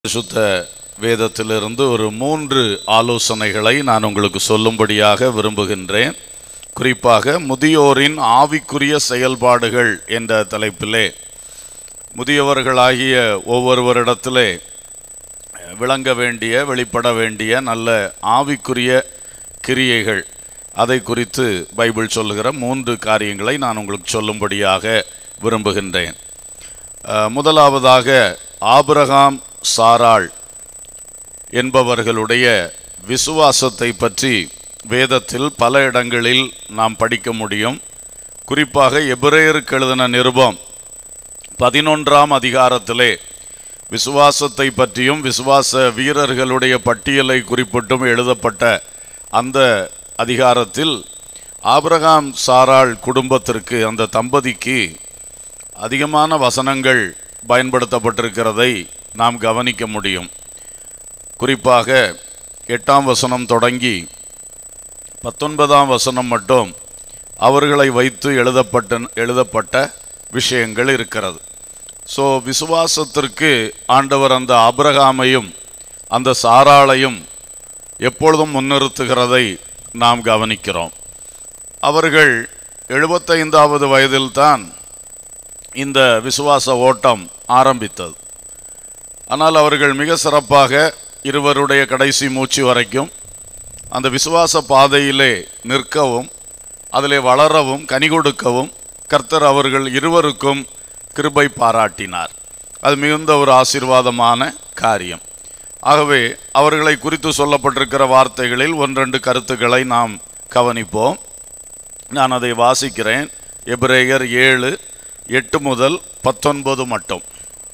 சுத்த வேதத்திலிருந்து ஒரு மூன்று ஆலோசனைகளை நான் உங்களுக்கு சொல்லும்படியாக விரும்புகின்றேன் குறிப்பாக முதியோரின் ஆவிக்குரிய செயல்பாடுகள் என்ற தலைப்பிலே முதியவர்களாகிய ஒவ்வொருவரிடத்திலே விளங்க வேண்டிய வெளிப்பட வேண்டிய நல்ல ஆவிக்குரிய கிரியைகள் அதை குறித்து பைபிள் சொல்லுகிற மூன்று காரியங்களை நான் உங்களுக்கு சொல்லும்படியாக விரும்புகின்றேன் அஹ், முதலாவதாக ஆபிரகாம் சாராள் என்பவர்களுடைய விசுவாசத்தை பற்றி வேதத்தில் பல இடங்களில் நாம் படிக்க முடியும் குறிப்பாக எபிரேயருக்கு எழுதின நிருபம் பதினொன்றாம் அதிகாரத்திலே விசுவாசத்தை பற்றியும் விசுவாச வீரர்களுடைய பட்டியலை குறிப்பிட்டும் எழுதப்பட்ட அந்த அதிகாரத்தில் ஆபிரகாம் சாராள் குடும்பத்திற்கு அந்த தம்பதிக்கு அதிகமான வசனங்கள் பயன்படுத்தப்பட்டிருக்கிறதை நாம் கவனிக்க முடியும் குறிப்பாக எட்டாம் வசனம் தொடங்கி பத்தொன்பதாம் வசனம் மட்டும் அவர்களை வைத்து எழுதப்பட்ட எழுதப்பட்ட விஷயங்கள் இருக்கிறது ஸோ விசுவாசத்திற்கு ஆண்டவர் அந்த ஆபிரகாமையும் அந்த சாராளையும் எப்பொழுதும் முன்னிறுத்துகிறதை நாம் கவனிக்கிறோம் அவர்கள் எழுபத்தைந்தாவது வயதில்தான் இந்த விசுவாச ஓட்டம் ஆரம்பித்தது ஆனால் அவர்கள் மிக சிறப்பாக இருவருடைய கடைசி மூச்சு வரைக்கும் அந்த விசுவாச பாதையிலே நிற்கவும் அதிலே வளரவும் கனி கொடுக்கவும் கர்த்தர் அவர்கள் இருவருக்கும் கிருபை பாராட்டினார் அது மிகுந்த ஒரு ஆசீர்வாதமான காரியம் ஆகவே அவர்களை குறித்து சொல்லப்பட்டிருக்கிற வார்த்தைகளில் ஒன்றெண்டு கருத்துக்களை நாம் கவனிப்போம் நான் அதை வாசிக்கிறேன் எபிரேயர் ஏழு எட்டு முதல் பத்தொன்பது மட்டும்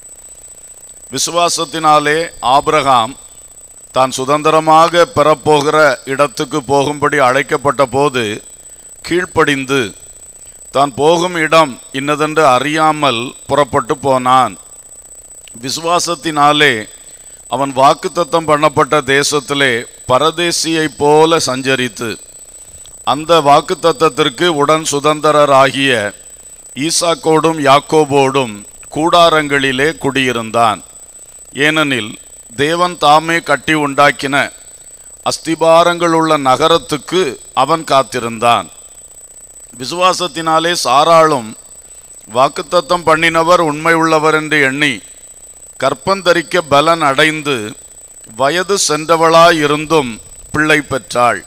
விசுவாசத்தினாலே ஆபிரகாம் தான் சுதந்திரமாக பெறப்போகிற இடத்துக்கு போகும்படி அழைக்கப்பட்ட போது கீழ்ப்படிந்து தான் போகும் இடம் இன்னதென்று அறியாமல் புறப்பட்டு போனான் விசுவாசத்தினாலே அவன் வாக்குத்தத்தம் பண்ணப்பட்ட தேசத்திலே பரதேசியைப் போல சஞ்சரித்து அந்த வாக்குத்தத்தத்திற்கு உடன் சுதந்திரராகிய ஈசாக்கோடும் யாக்கோபோடும் கூடாரங்களிலே குடியிருந்தான் ஏனெனில் தேவன் தாமே கட்டி உண்டாக்கின அஸ்திபாரங்களுள்ள நகரத்துக்கு அவன் காத்திருந்தான் விசுவாசத்தினாலே சாராளும் வாக்குத்தத்தம் பண்ணினவர் உண்மை உள்ளவர் என்று எண்ணி கற்பந்தரிக்க பலன் அடைந்து வயது சென்றவளாயிருந்தும் பிள்ளை பெற்றாள்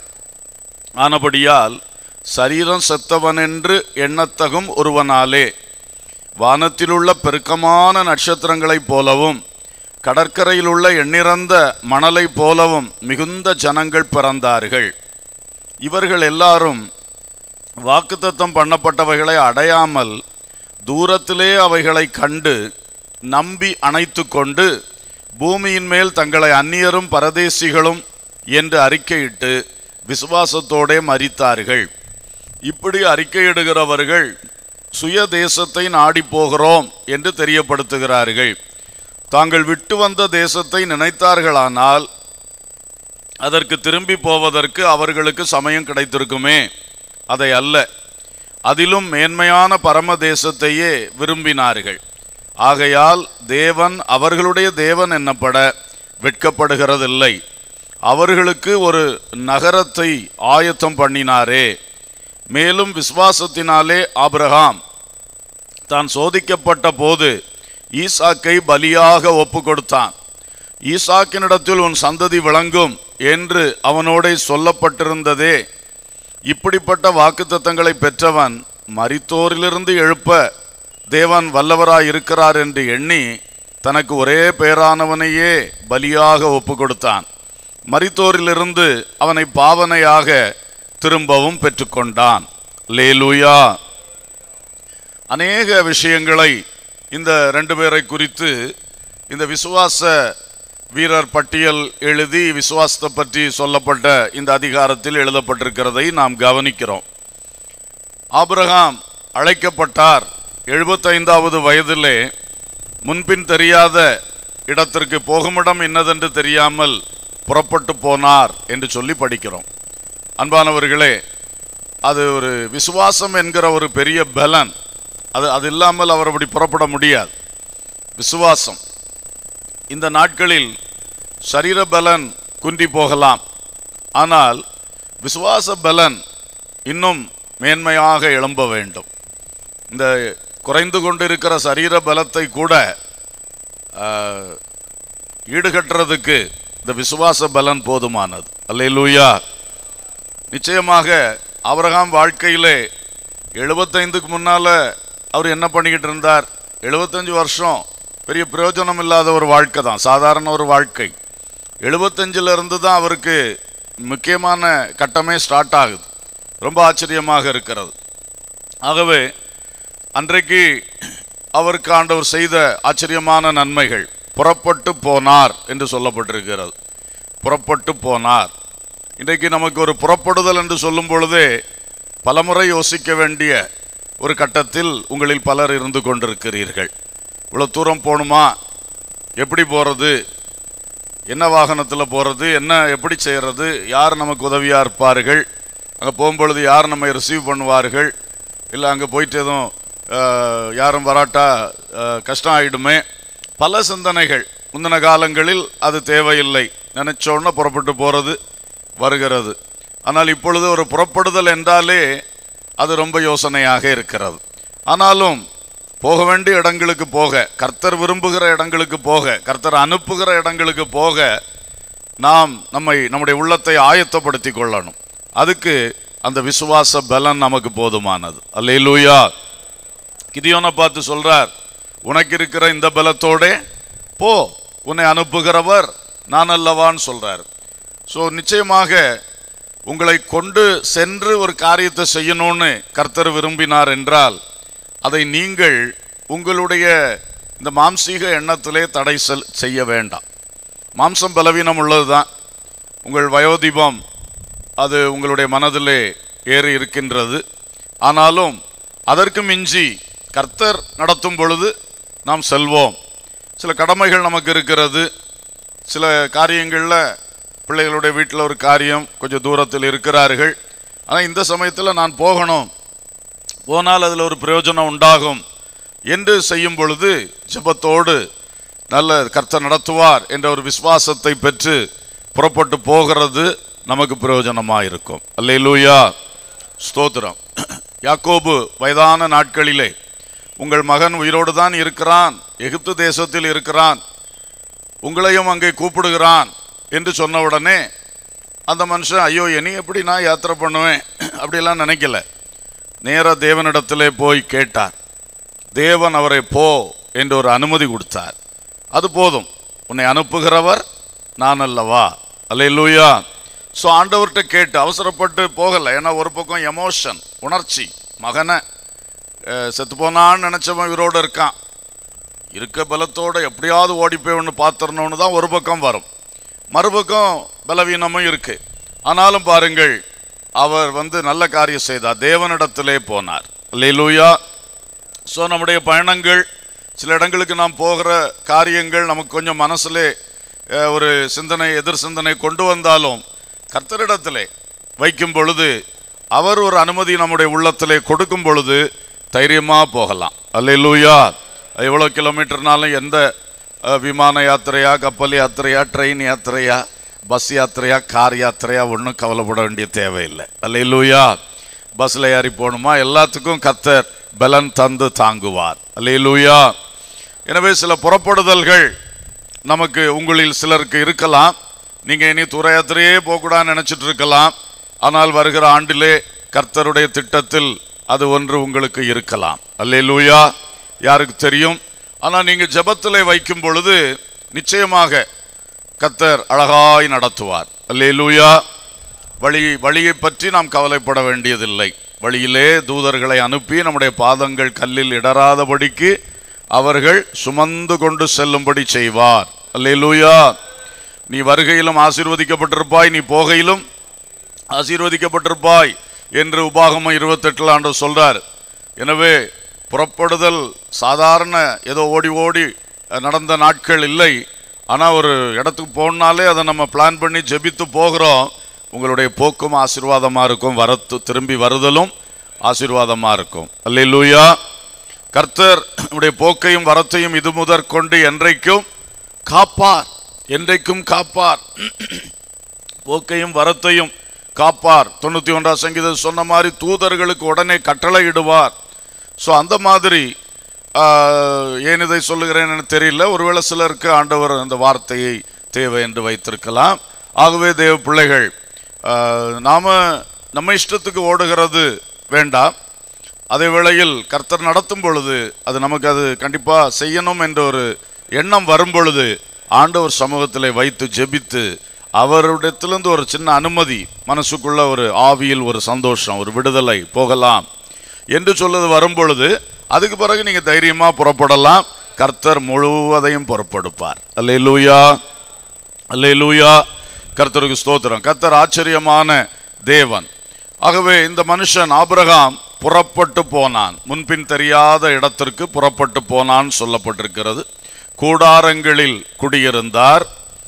ஆனபடியால் சரீரம் செத்தவனென்று எண்ணத்தகும் ஒருவனாலே வானத்திலுள்ள பெருக்கமான நட்சத்திரங்களைப் போலவும் கடற்கரையிலுள்ள எண்ணிறந்த மணலைப் போலவும் மிகுந்த ஜனங்கள் பிறந்தார்கள் இவர்கள் எல்லாரும் வாக்குத்தத்தம் பண்ணப்பட்டவைகளை அடையாமல் தூரத்திலே அவைகளை கண்டு நம்பி அணைத்து கொண்டு பூமியின் மேல் தங்களை அந்நியரும் பரதேசிகளும் என்று அறிக்கையிட்டு விசுவாசத்தோடே மரித்தார்கள் இப்படி அறிக்கையிடுகிறவர்கள் சுய தேசத்தை நாடி போகிறோம் என்று தெரியப்படுத்துகிறார்கள் தாங்கள் விட்டு வந்த தேசத்தை நினைத்தார்களானால் அதற்கு திரும்பி போவதற்கு அவர்களுக்கு சமயம் கிடைத்திருக்குமே அதை அல்ல அதிலும் மேன்மையான பரம தேசத்தையே விரும்பினார்கள் ஆகையால் தேவன் அவர்களுடைய தேவன் என்னப்பட வெட்கப்படுகிறதில்லை அவர்களுக்கு ஒரு நகரத்தை ஆயத்தம் பண்ணினாரே மேலும் விசுவாசத்தினாலே ஆபிரகாம் தான் சோதிக்கப்பட்ட போது ஈசாக்கை பலியாக ஒப்பு கொடுத்தான் ஈசாக்கினிடத்தில் உன் சந்ததி விளங்கும் என்று அவனோடே சொல்லப்பட்டிருந்ததே இப்படிப்பட்ட வாக்குத்தத்தங்களை பெற்றவன் மரித்தோரிலிருந்து எழுப்ப தேவன் வல்லவராய் இருக்கிறார் என்று எண்ணி தனக்கு ஒரே பேரானவனையே பலியாக ஒப்பு கொடுத்தான் மரித்தோரிலிருந்து அவனை பாவனையாக திரும்பவும் பெற்றுக்கொண்டான் லேலூயா அநேக விஷயங்களை இந்த ரெண்டு பேரை குறித்து இந்த விசுவாச வீரர் பட்டியல் எழுதி விசுவாசத்தை பற்றி சொல்லப்பட்ட இந்த அதிகாரத்தில் எழுதப்பட்டிருக்கிறதை நாம் கவனிக்கிறோம் ஆபிரகாம் அழைக்கப்பட்டார் எழுபத்தைந்தாவது வயதிலே முன்பின் தெரியாத இடத்திற்கு போகுமிடம் இன்னதென்று தெரியாமல் புறப்பட்டு போனார் என்று சொல்லி படிக்கிறோம் அன்பானவர்களே அது ஒரு விசுவாசம் என்கிற ஒரு பெரிய பலன் அது அது இல்லாமல் அவர் அப்படி புறப்பட முடியாது விசுவாசம் இந்த நாட்களில் சரீர பலன் குன்றி போகலாம் ஆனால் விசுவாச பலன் இன்னும் மேன்மையாக எழும்ப வேண்டும் இந்த குறைந்து கொண்டிருக்கிற சரீர பலத்தை கூட ஆஹ், ஈடுகட்டுறதுக்கு இந்த விசுவாச பலன் போதுமானது அல்லேலூயா நிச்சயமாக ஆபிரகாம் வாழ்க்கையிலே எழுபத்தைந்துக்கு முன்னால அவர் என்ன பண்ணிக்கிட்டு இருந்தார் எழுபத்தஞ்சு வருஷம் பெரிய பிரயோஜனம் இல்லாத ஒரு வாழ்க்கை தான் சாதாரண ஒரு வாழ்க்கை எழுபத்தஞ்சில் இருந்து தான் அவருக்கு முக்கியமான கட்டமே ஸ்டார்ட் ஆகுது ரொம்ப ஆச்சரியமாக இருக்கிறது ஆகவே அன்றைக்கு அவருக்கு ஆண்டவர் செய்த ஆச்சரியமான நன்மைகள் புறப்பட்டு போனார் என்று சொல்லப்பட்டிருக்கிறது புறப்பட்டு போனார் இன்றைக்கு நமக்கு ஒரு புறப்படுதல் என்று சொல்லும் பொழுதே பலமுறை யோசிக்க வேண்டிய ஒரு கட்டத்தில் உங்களில் பலர் இருந்து கொண்டிருக்கிறீர்கள் இவ்வளோ தூரம் போகணுமா எப்படி போகிறது என்ன வாகனத்தில் போகிறது என்ன எப்படி செய்கிறது யார் நமக்கு உதவியாக இருப்பார்கள் அங்கே போகும்பொழுது யார் நம்மை ரிசீவ் பண்ணுவார்கள் இல்லை அங்கே போயிட்டு எதுவும் அஹ், யாரும் வராட்டா அஹ், கஷ்டம் ஆயிடுமே பல சிந்தனைகள் முந்தின காலங்களில் அது தேவையில்லை நினைச்சோன்னு புறப்பட்டு போகிறது வருகிறது ஆனால் இப்பொழுது ஒரு புறப்படுதல் என்றாலே அது ரொம்ப யோசனையாக இருக்கிறது ஆனாலும் போக வேண்டிய இடங்களுக்கு போக கர்த்தர் விரும்புகிற இடங்களுக்கு போக கர்த்தர் அனுப்புகிற இடங்களுக்கு போக நாம் நம்மை நம்முடைய உள்ளத்தை ஆயத்தப்படுத்திக் கொள்ளணும் அதுக்கு அந்த விசுவாச பலன் நமக்கு போதுமானது அல்லேலூயா கிதியோனை பார்த்து சொல்றார் உனக்கு இருக்கிற இந்த பலத்தோடே போ உன்னை அனுப்புகிறவர் நான் அல்லவான்னு சொல்றார் ஸோ நிச்சயமாக உங்களை கொண்டு சென்று ஒரு காரியத்தை செய்யணும்னு கர்த்தர் விரும்பினார் என்றால் அதை நீங்கள் உங்களுடைய இந்த மாம்சீக எண்ணத்திலே தடை செல் செய்ய வேண்டாம் மாம்சம் பலவீனம் உள்ளதுதான் உங்கள் வயோதிபம் அது உங்களுடைய மனதிலே ஏறி இருக்கின்றது ஆனாலும் அதற்கு மிஞ்சி கர்த்தர் நடத்தும் பொழுது நாம் செல்வோம் சில கடமைகள் நமக்கு இருக்கிறது சில காரியங்களில் பிள்ளைகளுடைய வீட்டில் ஒரு காரியம் கொஞ்சம் தூரத்தில் இருக்கிறார்கள் ஆனால் இந்த சமயத்தில் நான் போகணும் போனால் அதில் ஒரு பிரயோஜனம் உண்டாகும் என்று செய்யும் பொழுது ஜெபத்தோடு நல்ல கர்த்தர் நடத்துவார் என்ற ஒரு விசுவாசத்தை பெற்று புறப்பட்டு போகிறது நமக்கு பிரயோஜனமாக இருக்கும் அல்லேலூயா ஸ்தோத்திரம் யாக்கோபு வயதான நாட்களிலே உங்கள் மகன் உயிரோடு தான் இருக்கிறான் எகிப்து தேசத்தில் இருக்கிறான் உங்களையும் அங்கே கூப்பிடுகிறான் என்று சொன்ன உடனே அந்த மனுஷன் ஐயோ இனி எப்படி நான் யாத்திரை பண்ணுவேன் அப்படிலாம் நினைக்கல நேரா தேவனிடத்திலே போய் கேட்டார் தேவன் அவரை போ என்று ஒரு அனுமதி கொடுத்தார் அது போதும் உன்னை அனுப்புகிறவர் நான் அல்லவா அல்லேலூயா ஸோ ஆண்டவர்கிட்ட கேட்டு அவசரப்பட்டு போகலை ஏன்னா ஒரு பக்கம் எமோஷன் உணர்ச்சி மகனை அஹ், செத்து போனான்னு நினச்சவன் உயிரோடு இருக்கான் இருக்க பலத்தோட எப்படியாவது ஓடி போய் ஒன்று பார்த்துடணும்னு தான் ஒரு பக்கம் வரும் மறுபக்கம் பலவீனமும் இருக்கு ஆனாலும் பாருங்கள் அவர் வந்து நல்ல காரியம் செய்தார் தேவனிடத்திலே போனார் அல்லேலூயா ஸோ நம்முடைய பயணங்கள் சில இடங்களுக்கு நாம் போகிற காரியங்கள் நமக்கு கொஞ்சம் மனசிலே அஹ், ஒரு சிந்தனை எதிர் சிந்தனை கொண்டு வந்தாலும் கர்த்தரிடத்திலே வைக்கும் பொழுது அவர் ஒரு அனுமதி நம்முடைய உள்ளத்திலே கொடுக்கும் பொழுது தைரியமாக போகலாம் அல்லேலூயா எவ்வளோ கிலோமீட்டர்னாலும் எந்த அஹ், விமான யாத்திரையா கப்பல் யாத்திரையா ட்ரெயின் யாத்திரையா பஸ் யாத்திரையா கார் யாத்திரையா ஒன்றும் கவலைப்பட வேண்டிய தேவையில்லை அல்லேலூயா பஸ்ஸில் ஏறி போகணுமா எல்லாத்துக்கும் கத்தர் பலன் தந்து தாங்குவார் அல்லேலூயா எனவே சில புறப்படுதல்கள் நமக்கு உங்களில் சிலருக்கு இருக்கலாம் நீங்கள் இனி தூர யாத்திரையே போகக்கூடாதுன்னு நினச்சிட்டு இருக்கலாம் ஆனால் வருகிற ஆண்டிலே கர்த்தருடைய திட்டத்தில் அது ஒன்று உங்களுக்கு இருக்கலாம் அல்லேலூயா யாருக்கு தெரியும் ஆனால் நீங்கள் ஜெபத்திலே வைக்கும் பொழுது நிச்சயமாக கர்த்தர் அழகாய் நடத்துவார் அல்லேலூயா வழி வழியை பற்றி நாம் கவலைப்பட வேண்டியதில்லை வழியிலே தூதர்களை அனுப்பி நம்முடைய பாதங்கள் கல்லில் இடராதபடிக்கு அவர்கள் சுமந்து கொண்டு செல்லும்படி செய்வார் அல்லேலூயா நீ வருகையிலும் ஆசீர்வதிக்கப்பட்டிருப்பாய் நீ போகையிலும் ஆசீர்வதிக்கப்பட்டிருப்பாய் என்று உபாகமம் இருபத்தெட்டில் ஆண்டு சொல்றார் எனவே புறப்படுதல் சாதாரண ஏதோ ஓடி ஓடி அஹ், நடந்த நாட்கள் இல்லை ஆனால் ஒரு இடத்துக்கு போனாலே அதை நம்ம பிளான் பண்ணி ஜெபித்து போகிறோம் உங்களுடைய போக்கும் ஆசீர்வாதமாக இருக்கும் வரத்து திரும்பி வருதலும் ஆசீர்வாதமாக இருக்கும் அல்லேலூயா கர்த்தர் உடைய போக்கையும் வரத்தையும் இது முதற் கொண்டு என்றைக்கும் காப்பார் என்றைக்கும் காப்பார் போக்கையும் வரத்தையும் காப்பார் தொண்ணூத்தி ஒன்றாம் சங்கீதம் சொன்ன மாதிரி தூதர்களுக்கு உடனே கட்டளையிடுவார் ஸோ அந்த மாதிரி ஆஹ், ஏன் இதை சொல்லுகிறேன்னு தெரியல ஒருவேளை சிலருக்கு ஆண்டவர் அந்த வார்த்தையை தேவை என்று வைத்திருக்கலாம் ஆகவே தேவ பிள்ளைகள் ஆஹ், நாம நம்ம இஷ்டத்துக்கு ஓடுகிறது வேண்டாம் அதே வேளையில் கர்த்தர் நடத்தும் பொழுது அது நமக்கு அது கண்டிப்பாக செய்யணும் என்ற ஒரு எண்ணம் வரும் பொழுது ஆண்டவர் சமூகத்தில் வைத்து ஜெபித்து அவரிடத்திலிருந்து ஒரு சின்ன அனுமதி மனசுக்குள்ள ஒரு ஆவியில் ஒரு சந்தோஷம் ஒரு விடுதலை போகலாம் என்று சொல்லுது வரும் பொழுது அதுக்கு பிறகு நீங்கள் தைரியமாக புறப்படலாம் கர்த்தர் முழுவதையும் புறப்படுப்பார் அல்லேலூயா அல்லேலூயா கர்த்தருக்கு ஸ்தோத்திரம் கர்த்தர் ஆச்சரியமான தேவன் ஆகவே இந்த மனுஷன் ஆபிரகாம் புறப்பட்டு போனான் முன்பின் தெரியாத இடத்திற்கு புறப்பட்டு போனான் சொல்லப்பட்டிருக்கிறது கூடாரங்களில் குடியிருந்தார்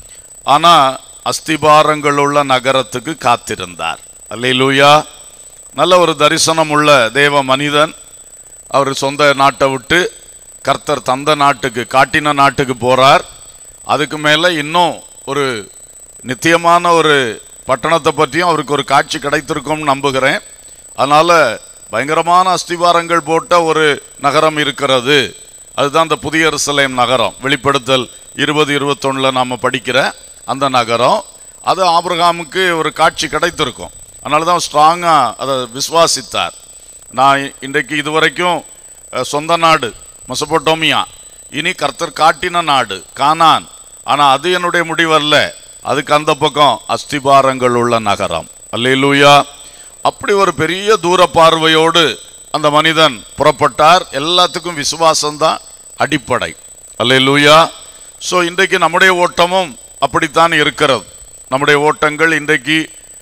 ஆனா அஸ்திபாரங்கள் உள்ள நகரத்துக்கு காத்திருந்தார் அல்லேலூயா நல்ல ஒரு தரிசனம் உள்ள தேவ மனிதன் அவர் சொந்த நாட்டை விட்டு கர்த்தர் தந்த நாட்டுக்கு காட்டின நாட்டுக்கு போறார் அதுக்கு மேலே இன்னும் ஒரு நித்தியமான ஒரு பட்டணத்தை பற்றியும் அவருக்கு ஒரு காட்சி கிடைத்திருக்கும்னு நம்புகிறேன் அதனால பயங்கரமான அஸ்திவாரங்கள் போட்ட ஒரு நகரம் இருக்கிறது அதுதான் அந்த புதிய எருசலேம் நகரம் வெளிப்படுத்தல் இருபது இருபத்தொன்னில் நாம் படிக்கிற அந்த நகரம் அது ஆபிரகாமுக்கு ஒரு காட்சி கிடைத்திருக்கும் அதனால தான் ஸ்ட்ராங்காக அதை விசுவாசித்தார் நான் இன்றைக்கு இதுவரைக்கும் அஹ், சொந்த நாடு மொசபோட்டோமியா இனி கர்த்தர் காட்டின நாடு கானான் ஆனால் அது என்னுடைய முடிவல்ல அதுக்கு அந்த பக்கம் அஸ்திபாரங்கள் உள்ள நகரம் அல்லேலூயா அப்படி ஒரு பெரிய தூர பார்வையோடு அந்த மனிதன் புறப்பட்டார் எல்லாத்துக்கும் விசுவாசம்தான் அடிப்படை அல்லேலூயா ஸோ இன்றைக்கு நம்முடைய ஓட்டமும் அப்படித்தான் இருக்கிறது நம்முடைய ஓட்டங்கள் இன்றைக்கு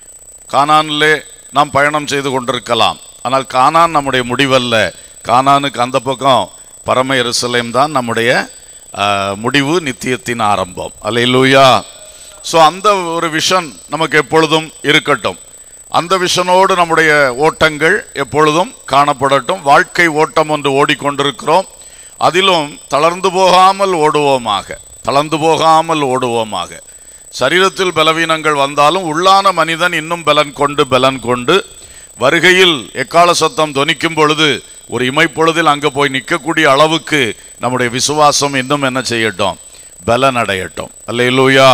கானானிலே நாம் பயணம் செய்து கொண்டிருக்கலாம் ஆனால் கானான் நம்முடைய முடிவல்ல கானானுக்கு அந்த பக்கம் பரம எருசலேம் தான் நம்முடைய ஆஹ், முடிவு நித்தியத்தின் ஆரம்பம் அல்லேலூயா ஸோ அந்த ஒரு விஷன் நமக்கு எப்பொழுதும் இருக்கட்டும் அந்த விஷனோடு நம்முடைய ஓட்டங்கள் எப்பொழுதும் காணப்படட்டும் வாழ்க்கை ஓட்டம் ஒன்று ஓடிக்கொண்டிருக்கிறோம் அதிலும் தளர்ந்து போகாமல் ஓடுவோமாக தளர்ந்து போகாமல் ஓடுவோமாக சரீரத்தில் பலவீனங்கள் வந்தாலும் உள்ளான மனிதன் இன்னும் பலன் கொண்டு பலன் கொண்டு வருகையில் எக்கால சத்தம் தொனிக்கும் பொழுது ஒரு இமைப்பொழுதில் அங்கே போய் நிற்கக்கூடிய அளவுக்கு நம்முடைய விசுவாசம் இன்னும் என்ன செய்யட்டும் பலன் அடையட்டும் அல்லேலூயா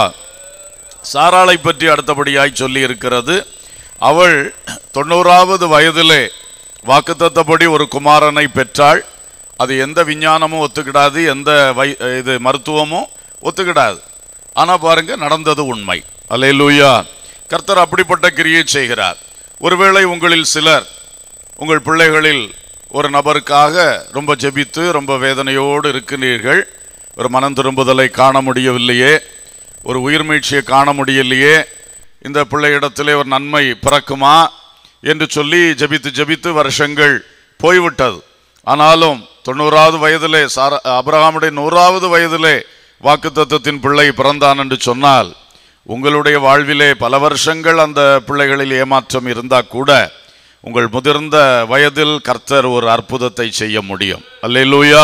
சாராளை பற்றி அடுத்தபடியாய் சொல்லி இருக்கிறது அவள் தொண்ணூறாவது வயதிலே வாக்குத்தத்தப்படி ஒரு குமாரனை பெற்றாள் அது எந்த விஞ்ஞானமும் ஒத்துக்கிடாது எந்த வை இது மருத்துவமும் ஒத்துக்கிடாது ஆனால் பாருங்க நடந்தது உண்மை அல்லேலூயா கர்த்தர் அப்படிப்பட்ட கிரியை செய்கிறார் ஒருவேளை உங்களில் சிலர் உங்கள் பிள்ளைகளில் ஒரு நபருக்காக ரொம்ப ஜெபித்து ரொம்ப வேதனையோடு இருக்கிறீர்கள் ஒரு மனம் திரும்புதலை காண முடியவில்லையே ஒரு உயிர் மீழ்ச்சியை காண முடியலையே இந்த பிள்ளையிடத்திலே ஒரு நன்மை பிறக்குமா என்று சொல்லி ஜெபித்து ஜெபித்து வருஷங்கள் போய்விட்டது ஆனாலும் தொண்ணூறாவது வயதிலே சார அபிரகாமுடைய நூறாவது வயதிலே வாக்குத்தத்தத்தின் பிள்ளை பிறந்தான் என்று சொன்னால் உங்களுடைய வாழ்விலே பல வருஷங்கள் அந்த பிள்ளைகளில் ஏமாற்றம் இருந்தால் கூட உங்கள் முதிர்ந்த வயதில் கர்த்தர் ஒரு அற்புதத்தை செய்ய முடியும் அல்லேலூயா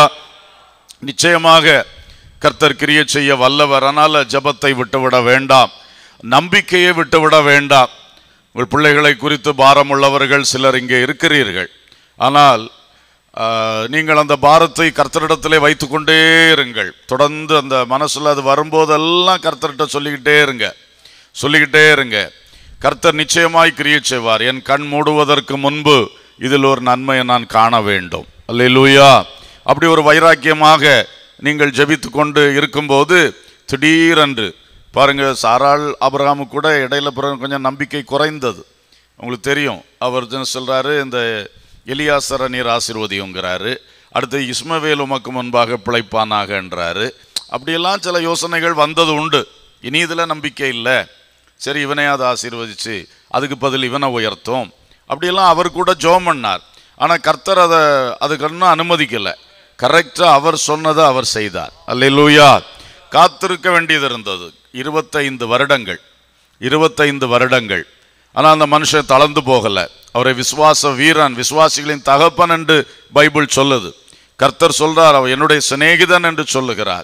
நிச்சயமாக கர்த்தர் கிரியை செய்ய வல்லவர் ஆனால் ஜெபத்தை விட்டுவிட வேண்டாம் நம்பிக்கையை விட்டுவிட வேண்டாம் உங்கள் பிள்ளைகளை குறித்து பாரமுள்ளவர்கள் சிலர் இங்கே இருக்கிறீர்கள் ஆனால் ஆஹ், நீங்கள் அந்த பாரத்தை கர்த்தரிடத்திலே வைத்துக்கொண்டே இருங்கள் தொடர்ந்து அந்த மனசுல அது வரும்போதெல்லாம் கர்த்தர்கிட்ட சொல்லிக்கிட்டே இருங்க சொல்லிக்கிட்டே இருங்க கர்த்தர் நிச்சயமாய் கிரியை செய்வார் என் கண் மூடுவதற்கு முன்பு இதில் ஒரு நன்மையை நான் காண வேண்டும் அல்லேலூயா அப்படி ஒரு வைராக்கியமாக நீங்கள் ஜெபித்து கொண்டு இருக்கும்போது திடீரென்று பாருங்க சாராள் அபிரகாமு கூட இடையில பிறகு கொஞ்சம் நம்பிக்கை குறைந்தது உங்களுக்கு தெரியும் அவர் என்ன சொல்றாரு இந்த எலியாசர நீர் ஆசீர்வதியுங்கிறாரு அடுத்து இஸ்மவேல் உமக்கு முன்பாக பிழைப்பானாகன்றாரு அப்படியெல்லாம் சில யோசனைகள் வந்தது உண்டு இனி இதில் நம்பிக்கை இல்லை சரி இவனையாவது ஆசீர்வதிச்சு அதுக்கு பதில் இவனை உயர்த்தும் அப்படியெல்லாம் அவர் கூட ஜோம் பண்ணார் ஆனால் கர்த்தர் அதை அதுக்கு இன்னும் அனுமதிக்கலை கரெக்டாக அவர் சொன்னதை அவர் செய்தார் அல்லேலூயா காத்திருக்க வேண்டியது இருந்தது இருபத்தைந்து வருடங்கள் இருபத்தைந்து வருடங்கள் ஆனால் அந்த மனுஷன் தளர்ந்து போகலை அவரை விசுவாச வீரன் விசுவாசிகளின் தகப்பன் என்று பைபிள் சொல்லுது கர்த்தர் சொல்றார் அவர் என்னுடைய சிநேகிதன் என்று சொல்லுகிறார்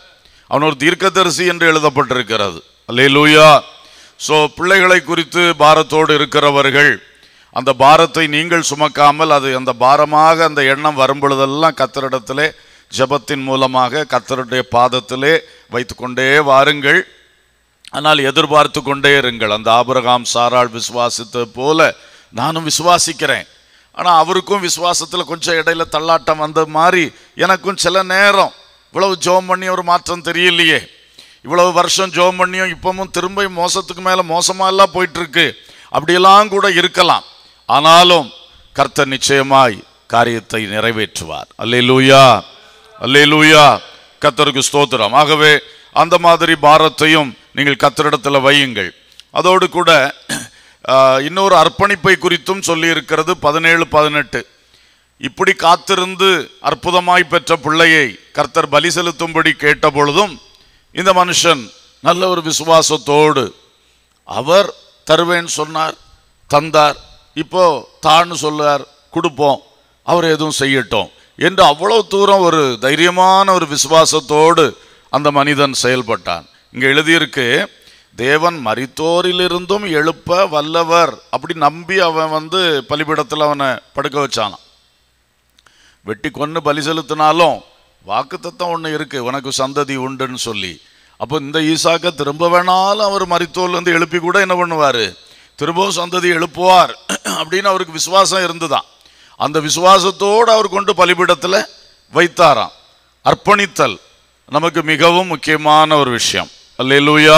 அவன் ஒரு தீர்க்கதரிசி என்று எழுதப்பட்டிருக்கிறது அல்லேலூயா ஸோ பிள்ளைகளை குறித்து பாரத்தோடு இருக்கிறவர்கள் அந்த பாரத்தை நீங்கள் சுமக்காமல் அது அந்த பாரமாக அந்த எண்ணம் வரும் பொழுதெல்லாம் கத்தரிடத்திலே ஜெபத்தின் மூலமாக கத்தருடைய பாதத்திலே வைத்துக்கொண்டே வாருங்கள் ஆனால் எதிர்பார்த்து கொண்டே இருங்கள் அந்த ஆபிரகாம் சாராள் விசுவாசித்தது போல நானும் விசுவாசிக்கிறேன் ஆனால் அவருக்கும் விசுவாசத்தில் கொஞ்சம் இடையில தள்ளாட்டம் வந்த மாதிரி எனக்கும் சில நேரம் இவ்வளவு ஜோம் பண்ணி ஒரு மாற்றம் தெரியலையே இவ்வளவு வருஷம் ஜோம் பண்ணியும் இப்பவும் திரும்ப மோசத்துக்கு மேலே மோசமாலாம் போயிட்டு இருக்கு அப்படியெல்லாம் கூட இருக்கலாம் ஆனாலும் கர்த்தர் நிச்சயமாய் காரியத்தை நிறைவேற்றுவார் அல்லேலூயா அல்லேலூயா கர்த்தருக்கு ஸ்தோத்திரம் ஆகவே அந்த மாதிரி பாரத்தையும் நீங்கள் கத்தரிடத்தில் வையுங்கள் அதோடு கூட ஆஹ், இன்னொரு அர்ப்பணிப்பை குறித்தும் சொல்லி இருக்கிறது பதினேழு பதினெட்டு இப்படி காத்திருந்து அற்புதமாய் பெற்ற பிள்ளையை கர்த்தர் பலி செலுத்தும்படி கேட்ட பொழுதும் இந்த மனுஷன் நல்ல ஒரு விசுவாசத்தோடு அவர் தருவேன் சொன்னார் தந்தார் இப்போ தான்னு சொல்லார் கொடுப்போம் அவர் எதுவும் செய்யட்டும் என்று அவ்வளவு தூரம் ஒரு தைரியமான ஒரு விசுவாசத்தோடு அந்த மனிதன் செயல்பட்டான் இங்க எழுதியிருக்கு தேவன் மரித்தோரிலிருந்தும் எழுப்ப வல்லவர் அப்படி நம்பி அவன் வந்து பலிபீடத்தில் அவனை படுக்க வச்சானான் வெட்டி கொன்று பலி செலுத்தினாலும் வாக்குத்தத்தம் ஒன்று இருக்கு உனக்கு சந்ததி உண்டுன்னு சொல்லி அப்போ இந்த ஈசாக்க திரும்ப வேணாலும் அவர் மரித்தோல் வந்து எழுப்பி கூட என்ன பண்ணுவார் திரும்பவும் சந்ததி எழுப்புவார் அப்படின்னு அவருக்கு விசுவாசம் இருந்துதான் அந்த விசுவாசத்தோடு அவர் கொண்டு பலிபீடத்தில் வைத்தாராம் அர்ப்பணித்தல் நமக்கு மிகவும் முக்கியமான ஒரு விஷயம் அல்லேலூயா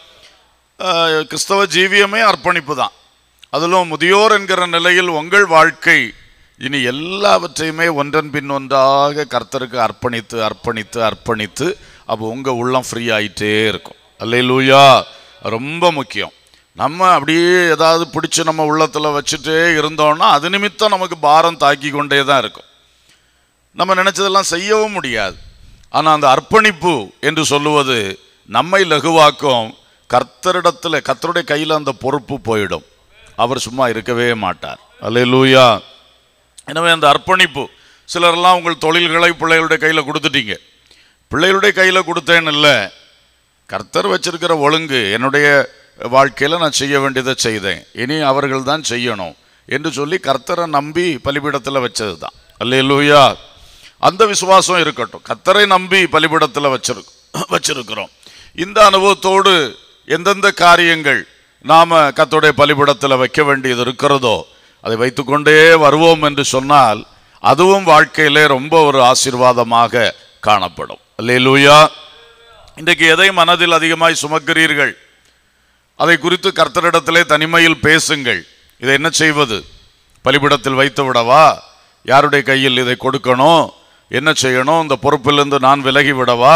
ஆஹ், கிறிஸ்தவ ஜீவியமே அர்ப்பணிப்பு தான் அதிலும் முதியோர் என்கிற நிலையில் உங்கள் வாழ்க்கை இனி எல்லாவற்றையுமே ஒன்றன் பின் ஒன்றாக கர்த்தருக்கு அர்ப்பணித்து அர்ப்பணித்து அர்ப்பணித்து அப்போ உங்கள் உள்ளம் ஃப்ரீ ஆயிட்டே இருக்கும் அல்லேலூயா ரொம்ப முக்கியம் நம்ம அப்படியே ஏதாவது பிடிச்சி நம்ம உள்ளத்தில் வச்சுட்டே இருந்தோம்னா அது நிமித்தம் நமக்கு பாரம் தாக்கி கொண்டே தான் இருக்கும் நம்ம நினைச்சதெல்லாம் செய்யவும் முடியாது ஆனால் அந்த அர்ப்பணிப்பு என்று சொல்லுவது நம்மை லகுவாக்கும் கர்த்தரிடத்தில் கர்த்தருடைய கையில் அந்த பொறுப்பு போயிடும் அவர் சும்மா இருக்கவே மாட்டார் அல்லேலூயா எனவே அந்த அர்ப்பணிப்பு சிலரெல்லாம் உங்கள் தொழில்களை பிள்ளைகளுடைய கையில் கொடுத்துட்டீங்க பிள்ளைகளுடைய கையில் கொடுத்தேன்னு இல்லை கர்த்தர் வச்சிருக்கிற ஒழுங்கு என்னுடைய வாழ்க்கையில் நான் செய்ய வேண்டியதை செய்தேன் இனி அவர்கள் தான் செய்யணும் என்று சொல்லி கர்த்தரை நம்பி பலிபீடத்தில் வச்சது தான் அல்லேலூயா அந்த விசுவாசம் இருக்கட்டும் கர்த்தரை நம்பி பலிபீடத்தில் வச்சிருக் வச்சிருக்கிறோம் இந்த அனுபவத்தோடு எந்தெந்த காரியங்கள் நாம கர்த்தருடைய பலிபீடத்தில் வைக்க வேண்டியது இருக்கிறதோ அதை வைத்துக்கொண்டே வருவோம் என்று சொன்னால் அதுவும் வாழ்க்கையிலே ரொம்ப ஒரு ஆசீர்வாதமாக காணப்படும் அல்லேலூயா இன்றைக்கு எதை மனதில் அதிகமாய் சுமக்கிறீர்கள் அதை குறித்து கர்த்தரிடத்திலே தனிமையில் பேசுங்கள் இதை என்ன செய்வது பலிபிடத்தில் வைத்து விடவா யாருடைய கையில் இதை கொடுக்கணும் என்ன செய்யணும் இந்த பொறுப்பிலிருந்து நான் விலகி விடவா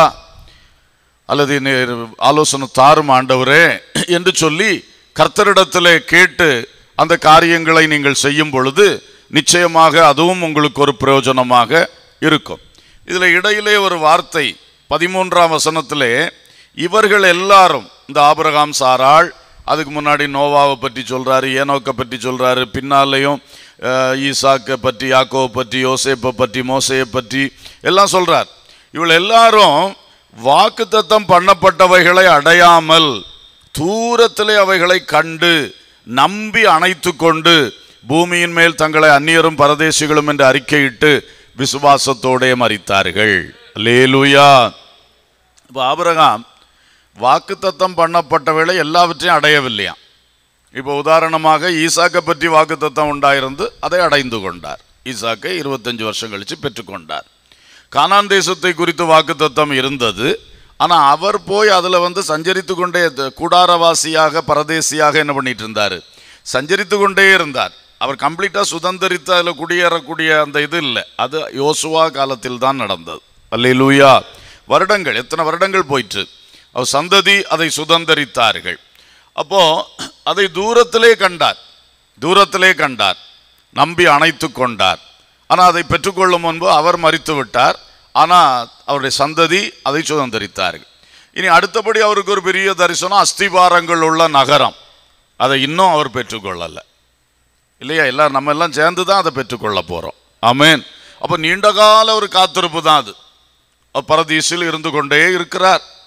அல்லது நீர் ஆலோசனை தாரும் ஆண்டவரே என்று சொல்லி கர்த்தரிடத்திலே கேட்டு அந்த காரியங்களை நீங்கள் செய்யும் பொழுது நிச்சயமாக அதுவும் உங்களுக்கு ஒரு பிரயோஜனமாக இருக்கும் இதில் இடையிலே ஒரு வார்த்தை பதிமூன்றாம் வசனத்திலே இவர்கள் எல்லாரும் இந்த ஆபிரகாம் சாராள் அதுக்கு முன்னாடி நோவாவை பற்றி சொல்றாரு ஏனோக்கை பற்றி சொல்றாரு பின்னாலேயும் அஹ், ஈசாக்கை பற்றி யாக்கோவை பற்றி யோசேப்பை பற்றி மோசையை பற்றி எல்லாம் சொல்றார் இவள் எல்லாரும் வாக்குத்தத்தம் பண்ணப்பட்டவைகளை அடையாமல் தூரத்திலே அவைகளை கண்டு நம்பி அணைத்து கொண்டு பூமியின் மேல் தங்களை அந்நியரும் பரதேசிகளும் என்று அறிக்கையிட்டு விசுவாசத்தோடே மறித்தார்கள் லேலுயா இப்போ ஆபிரகாம் வாக்குத்தத்தம் பண்ணப்பட்டவைகளை எல்லாவற்றையும் அடையவில்லையாம் இப்போ உதாரணமாக ஈசாக்கை பற்றி வாக்குத்தத்தம் உண்டாயிருந்து அதை அடைந்து கொண்டார் ஈசாக்கை இருபத்தஞ்சு வருஷம் கழித்து பெற்றுக்கொண்டார் கானான் தேசத்தை குறித்து வாக்குத்தத்தம் இருந்தது ஆனால் அவர் போய் அதில் வந்து சஞ்சரித்து கொண்டே த- கூடாரவாசியாக பரதேசியாக என்ன பண்ணிட்டு இருந்தார் சஞ்சரித்து கொண்டே இருந்தார் அவர் கம்ப்ளீட்டாக சுதந்திரித்து அதில் குடியேறக்கூடிய அந்த இது இல்லை அது யோசுவா காலத்தில் தான் நடந்தது அல்லேலூயா வருடங்கள் எத்தனை வருடங்கள் போயிற்று அவர் சந்ததி அதை சுதந்திரித்தார்கள் அப்போ அதை தூரத்திலே கண்டார் தூரத்திலே கண்டார் நம்பி அணைத்து கொண்டார் ஆனால் அதை பெற்றுக்கொள்ளும் முன்பு அவர் மறித்து விட்டார் ஆனால் அவருடைய சந்ததி அதை சுதந்திரித்தார்கள் இனி அடுத்தபடி அவருக்கு ஒரு பெரிய தரிசனம் அஸ்திவாரங்கள் உள்ள நகரம் அதை இன்னும் அவர் பெற்றுக்கொள்ளலை இல்லையா எல்லாரும் நம்ம எல்லாம் சேர்ந்து தான் அதை பெற்றுக்கொள்ள போகிறோம் ஆமென் அப்போ நீண்ட கால ஒரு காத்திருப்பு தான் அது அவர் பரதீசில் இருந்து கொண்டே இருக்கிறார்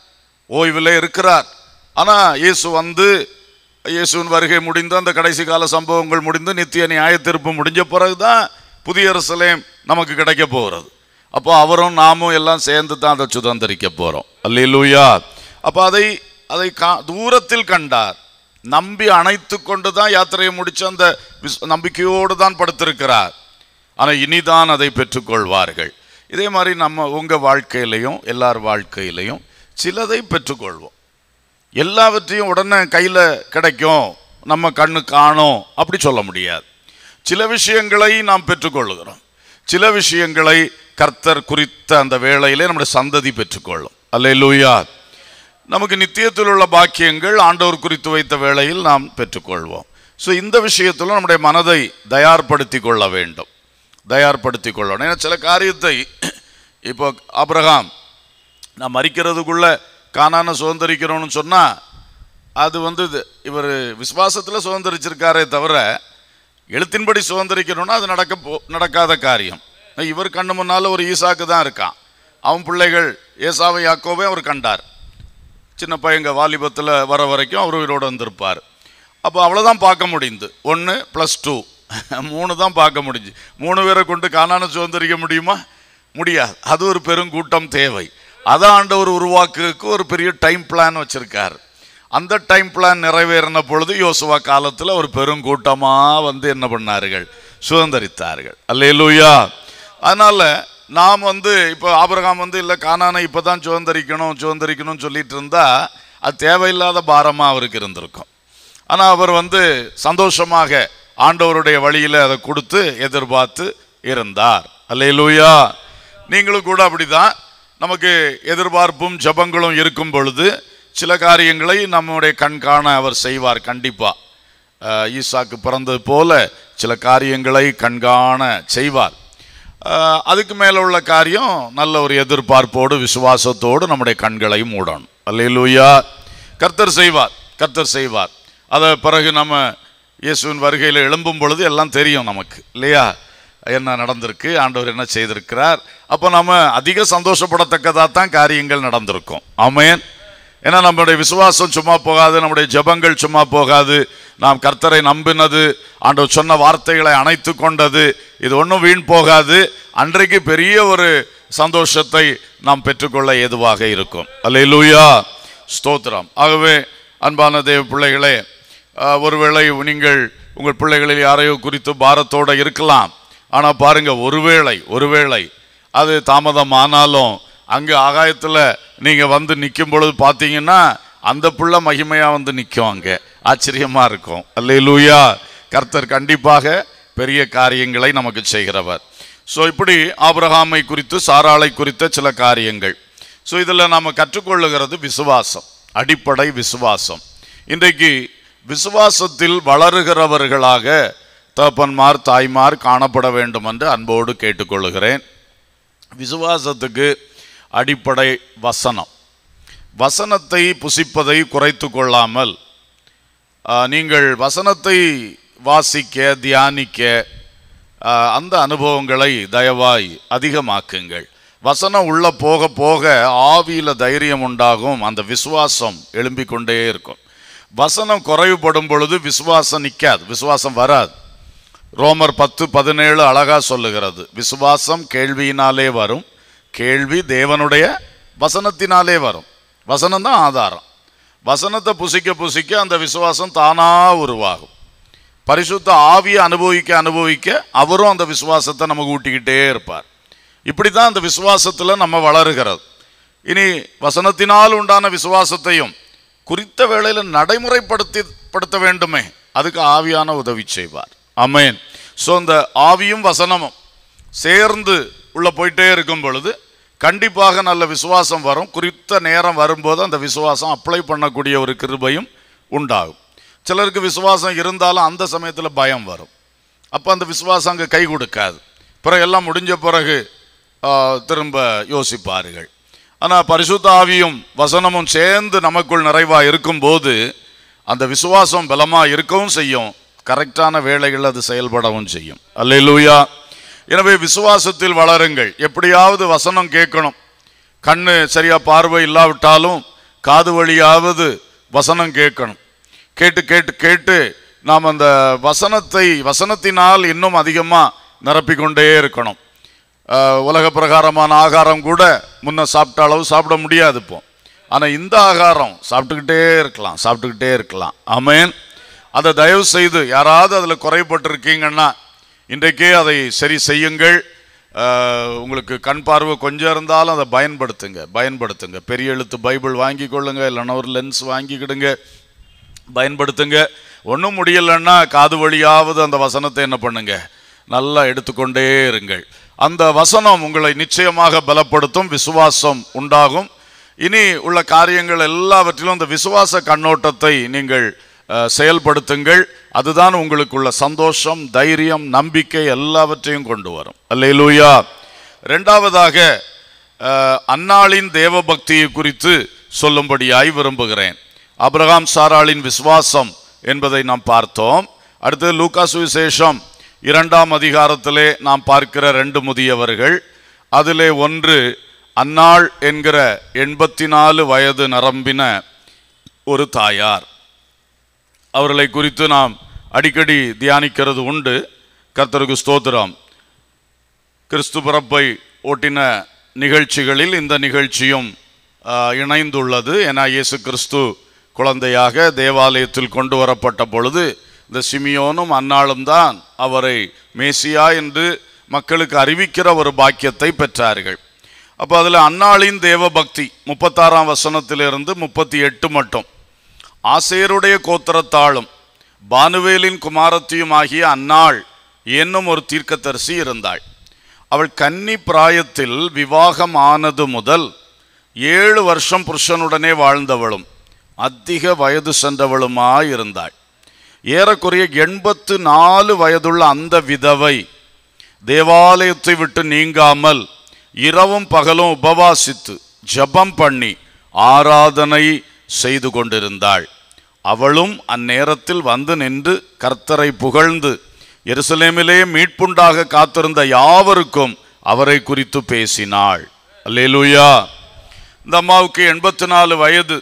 ஓய்வில் இருக்கிறார் ஆனால் இயேசு வந்து இயேசுவின் வருகை முடிந்து அந்த கடைசி கால சம்பவங்கள் முடிந்து நித்திய நியாய தீர்ப்பு முடிஞ்ச பிறகுதான் புதிய எருசலேம் நமக்கு கிடைக்க போகிறது அப்போ அவரும் நாமும் எல்லாம் சேர்ந்து தான் அதை சுதந்திரிக்க போகிறோம் அல்லேலூயா அப்போ அதை அதை கா தூரத்தில் கண்டார் நம்பி அணைத்து கொண்டு தான் யாத்திரையை முடிச்சு அந்த விஸ்- நம்பிக்கையோடு தான் படுத்திருக்கிறார் ஆனால் இனிதான் அதை பெற்றுக்கொள்வார்கள் இதே மாதிரி நம்ம உங்கள் வாழ்க்கையிலையும் எல்லார் வாழ்க்கையிலையும் சிலதை பெற்றுக்கொள்வோம் எல்லாவற்றையும் உடனே கையில் கிடைக்கும் நம்ம கண்ணு காணும் அப்படி சொல்ல முடியாது சில விஷயங்களை நாம் பெற்றுக்கொள்கிறோம் சில விஷயங்களை கர்த்தர் குறித்த அந்த வேளையிலே நம்முடைய சந்ததி பெற்றுக்கொள்ளும் அல்லேலூயா நமக்கு நித்தியத்தில் உள்ள பாக்கியங்கள் ஆண்டவர் குறித்து வைத்த வேளையில் நாம் பெற்றுக்கொள்வோம் ஸோ இந்த விஷயத்தில் நம்முடைய மனதை தயார்படுத்தி கொள்ள வேண்டும் தயார்படுத்தி கொள்ளணும் ஏன்னா சில காரியத்தை இப்போ ஆபிரகாம் நான் மறிக்கிறதுக்குள்ள காணான சுதந்திரிக்கிறோம்னு சொன்னால் அது வந்து இவர் விசுவாசத்தில் சுதந்திரிச்சிருக்காரே தவிர எழுத்தின்படி சுதந்திரிக்கணும்னா அது நடக்க போ நடக்காத காரியம் இவர் கண்ணு முன்னால் ஒரு ஈசாக்கு தான் இருக்கான் அவன் பிள்ளைகள் ஏசாவை யாக்கோவை அவர் கண்டார் சின்ன பையங்க வாலிபத்தில் வர வரைக்கும் அவர் உயிரோடு வந்திருப்பார் அப்போ அவ்வளோதான் பார்க்க முடியுது ஒன்று ப்ளஸ் டூ மூணு தான் பார்க்க முடிஞ்சு மூணு பேரை கொண்டு காணான சுதந்திரிக்க முடியுமா முடியாது அது ஒரு பெருங்கூட்டம் தேவை அதை ஆண்டவர் உருவாக்குறதுக்கு ஒரு பெரிய டைம் பிளான் வச்சிருக்கார் அந்த டைம் பிளான் நிறைவேறின பொழுது யோசுவா காலத்தில் ஒரு பெருங்கூட்டமாக வந்து என்ன பண்ணார்கள் சுதந்திரித்தார்கள் அல்லேலூயா அதனால நாம் வந்து இப்போ ஆபிரகாம் வந்து இல்லை காணானை இப்போ தான் சுதந்திரிக்கணும் சுதந்திரிக்கணும்னு சொல்லிட்டு இருந்தா அது தேவையில்லாத பாரமாக அவருக்கு இருந்திருக்கும் ஆனால் அவர் வந்து சந்தோஷமாக ஆண்டவருடைய வழியில் அதை கொடுத்து எதிர்பார்த்து இருந்தார் அல்லேலூயா நீங்களும் கூட அப்படிதான் நமக்கு எதிர்பார்ப்பும் ஜபங்களும் இருக்கும் பொழுது சில காரியங்களை நம்முடைய கண் காண அவர் செய்வார் கண்டிப்பா அஹ், ஈசாக்கு பிறந்தது போல சில காரியங்களை கண்காண செய்வார் அஹ், அதுக்கு மேலே உள்ள காரியம் நல்ல ஒரு எதிர்பார்ப்போடு விசுவாசத்தோடு நம்முடைய கண்களை மூடணும் அல்லேலூயா கர்த்தர் செய்வார் கர்த்தர் செய்வார் அதை பிறகு நம்ம இயேசுவின் வருகையில் எழும்பும் பொழுது எல்லாம் தெரியும் நமக்கு இல்லையா என்ன நடந்திருக்கு ஆண்டவர் என்ன செய்திருக்கிறார் அப்போ நம்ம அதிக சந்தோஷப்படத்தக்கதாக தான் காரியங்கள் நடந்திருக்கும் ஆமென் ஏன்னா நம்முடைய விசுவாசம் சும்மா போகாது நம்முடைய ஜெபங்கள் சும்மா போகாது நாம் கர்த்தரை நம்பினது ஆண்டவர் சொன்ன வார்த்தைகளை அணைத்து கொண்டது இது ஒன்றும் வீண் போகாது அன்றைக்கு பெரிய ஒரு சந்தோஷத்தை நாம் பெற்றுக்கொள்ள ஏதுவாக இருக்கும் அல்லேலூயா ஸ்தோத்திரம் ஆகவே அன்பான தேவ பிள்ளைகளே ஆஹ், ஒருவேளை நீங்கள் உங்கள் பிள்ளைகளில் யாரையோ குறித்து பாரத்தோட இருக்கலாம் ஆனால் பாருங்க ஒருவேளை ஒருவேளை அது தாமதம் ஆனாலும் அங்கே ஆகாயத்தில் நீங்கள் வந்து நிற்கும் பொழுது பார்த்தீங்கன்னா அந்த பிள்ளை மகிமையாக வந்து நிற்கும் அங்கே ஆச்சரியமாக இருக்கும் அல்லேலூயா கர்த்தர் கண்டிப்பாக பெரிய காரியங்களை நமக்கு செய்கிறவர் ஸோ இப்படி ஆபிரகாமை குறித்து சாராளை குறித்த சில காரியங்கள் ஸோ இதில் நாம் கற்றுக்கொள்ளுகிறது விசுவாசம் அடிப்படை விசுவாசம் இன்றைக்கு விசுவாசத்தில் வளருகிறவர்களாக தகப்பன்மார் தாய்மார் காணப்பட வேண்டும் என்று அன்போடு கேட்டுக்கொள்கிறேன் விசுவாசத்துக்கு அடிப்படை வசனம் வசனத்தை புசிப்பதை குறைத்து கொள்ளாமல் ஆ, நீங்கள் வசனத்தை வாசிக்க தியானிக்க ஆ, அந்த அனுபவங்களை தயவாய் அதிகமாக்குங்கள் வசனம் உள்ள போக போக ஆவியில தைரியம் உண்டாகும் அந்த விசுவாசம் எழும்பிக் கொண்டே இருக்கும் வசனம் குறைவுபடும் பொழுது விசுவாசம் நிற்காது விசுவாசம் வராது ரோமர் பத்து பதினேழு அழகா சொல்லுகிறது விசுவாசம் கேள்வியினாலே வரும் கேள்வி தேவனுடைய வசனத்தினாலே வரும் வசனம் தான் ஆதாரம் வசனத்தை புசிக்க புசிக்க அந்த விசுவாசம் தானா உருவாகும் பரிசுத்த ஆவியை அனுபவிக்க அனுபவிக்க அவரும் அந்த விசுவாசத்தை நமக்கு ஊட்டிக்கிட்டே இருப்பார் இப்படி தான் அந்த விசுவாசத்தில் நம்ம வளருகிறது இனி வசனத்தினால் உண்டான விசுவாசத்தையும் குறித்த வேளையில் நடைமுறைப்படுத்தி படுத்த வேண்டுமே அதுக்கு ஆவியான உதவி செய்வார் ஆமென் ஸோ இந்த ஆவியும் வசனமும் சேர்ந்து உள்ள போயிட்டே இருக்கும் பொழுது கண்டிப்பாக நல்ல விசுவாசம் வரும் குறித்த நேரம் வரும்போது அந்த விசுவாசம் அப்ளை பண்ணக்கூடிய ஒரு கிருபையும் உண்டாகும் சிலருக்கு விசுவாசம் இருந்தாலும் அந்த சமயத்தில் பயம் வரும் அப்போ அந்த விசுவாசம் அங்கே கை கொடுக்காது பிறகு எல்லாம் முடிஞ்ச பிறகு ஆ, திரும்ப யோசிப்பார்கள் ஆனால் பரிசுத்த ஆவியும் வசனமும் சேர்ந்து நமக்குள் நிறைவாக இருக்கும்போது அந்த விசுவாசம் பலமாக இருக்கவும் செய்யும் கரெக்டான வேளைகள் அது செயல்படவும் செய்யும் அல்லேலூயா எனவே விசுவாசத்தில் வளருங்கள் எப்படியாவது வசனம் கேட்கணும் கண்ணு சரியா பார்வை இல்லாவிட்டாலும் காது வழியாவது வசனம் கேட்கணும் கேட்டு கேட்டு கேட்டு நாம் அந்த வசனத்தை வசனத்தினால் இன்னும் அதிகமாக நிரப்பிக்கொண்டே இருக்கணும் ஆஹ் உலக பிரகாரமான ஆகாரம் கூட முன்ன சாப்பிட்ட அளவு சாப்பிட முடியாது இப்போ ஆனால் இந்த ஆகாரம் சாப்பிட்டுக்கிட்டே இருக்கலாம் சாப்பிட்டுக்கிட்டே இருக்கலாம் ஆமென் அதை தயவு செய்து யாராவது அதில் குறைபட்டிருக்கீங்கன்னா இன்றைக்கே அதை சரி செய்யுங்கள் ஆஹ் உங்களுக்கு கண் பார்வை கொஞ்சம் இருந்தாலும் அதை பயன்படுத்துங்க பயன்படுத்துங்க பெரிய எழுத்து பைபிள் வாங்கி கொள்ளுங்க இல்லைன்னா ஒரு லென்ஸ் வாங்கிக்கிடுங்க பயன்படுத்துங்க ஒன்றும் முடியலன்னா காது வழியாவது அந்த வசனத்தை என்ன பண்ணுங்க நல்லா எடுத்துக்கொண்டே இருங்கள் அந்த வசனம் உங்களை நிச்சயமாக பலப்படுத்தும் விசுவாசம் உண்டாகும் இனி உள்ள காரியங்கள் எல்லாவற்றிலும் அந்த விசுவாச கண்ணோட்டத்தை நீங்கள் அஹ், செயல்படுத்துங்கள் அதுதான் உங்களுக்குள்ள சந்தோஷம் தைரியம் நம்பிக்கை எல்லாவற்றையும் கொண்டு வரும் அல்லேலூயா ரெண்டாவதாக அஹ், அன்னாளின் தேவபக்தியை குறித்து சொல்லும்படியாய் விரும்புகிறேன் அபிரகாம் சாராளின் விசுவாசம் என்பதை நாம் பார்த்தோம் அடுத்து லூக்கா சுவிசேஷம் இரண்டாம் அதிகாரத்திலே நாம் பார்க்கிற ரெண்டு முதியவர்கள் அதிலே ஒன்று அன்னாள் என்கிற எண்பத்தி நாலு வயது நிரம்பின ஒரு தாயார் அவர்களை குறித்து நாம் அடிக்கடி தியானிக்கிறது உண்டு கர்த்தருக்கு ஸ்தோத்திரம் கிறிஸ்து பிறப்பை ஓட்டின நிகழ்ச்சிகளில் இந்த நிகழ்ச்சியும் ஆ, இணைந்துள்ளது ஏன்னா இயேசு கிறிஸ்து குழந்தையாக தேவாலயத்தில் கொண்டு வரப்பட்ட பொழுது இந்த சிமியோனும் அன்னாளும் தான் அவரை மேசியா என்று மக்களுக்கு அறிவிக்கிற ஒரு பாக்கியத்தை பெற்றார்கள் அப்போ அதில் அன்னாளின் தேவபக்தி முப்பத்தாறாம் வசனத்திலிருந்து முப்பத்தி எட்டு மட்டும் ஆசேருடைய கோத்திரத்தாளும் பானுவேலின் குமாரத்தியும் ஆகிய அன்னாள் என்னும் ஒரு தீர்க்கதரிசி இருந்தாள் அவள் கன்னி பிராயத்தில் விவாகம் ஆனது முதல் ஏழு வருஷம் புருஷனுடனே வாழ்ந்தவளும் அதிக வயது சென்றவளுமாய் இருந்தாள் ஏறக்குறைய எண்பத்து நாலு வயதுள்ள அந்த விதவை தேவாலயத்தை விட்டு நீங்காமல் இரவும் பகலும் உபவாசித்து ஜெபம் பண்ணி ஆராதனை செய்து கொண்டிருந்தாள் அவளும் அந்நேரத்தில் வந்து நின்று கர்த்தரை புகழ்ந்து எருசலேமிலே மீட்புண்டாக காத்திருந்த யாவருக்கும் அவரை குறித்து பேசினாள் அல்லேலூயா இந்த அம்மாவுக்கு எண்பத்தி நாலு வயது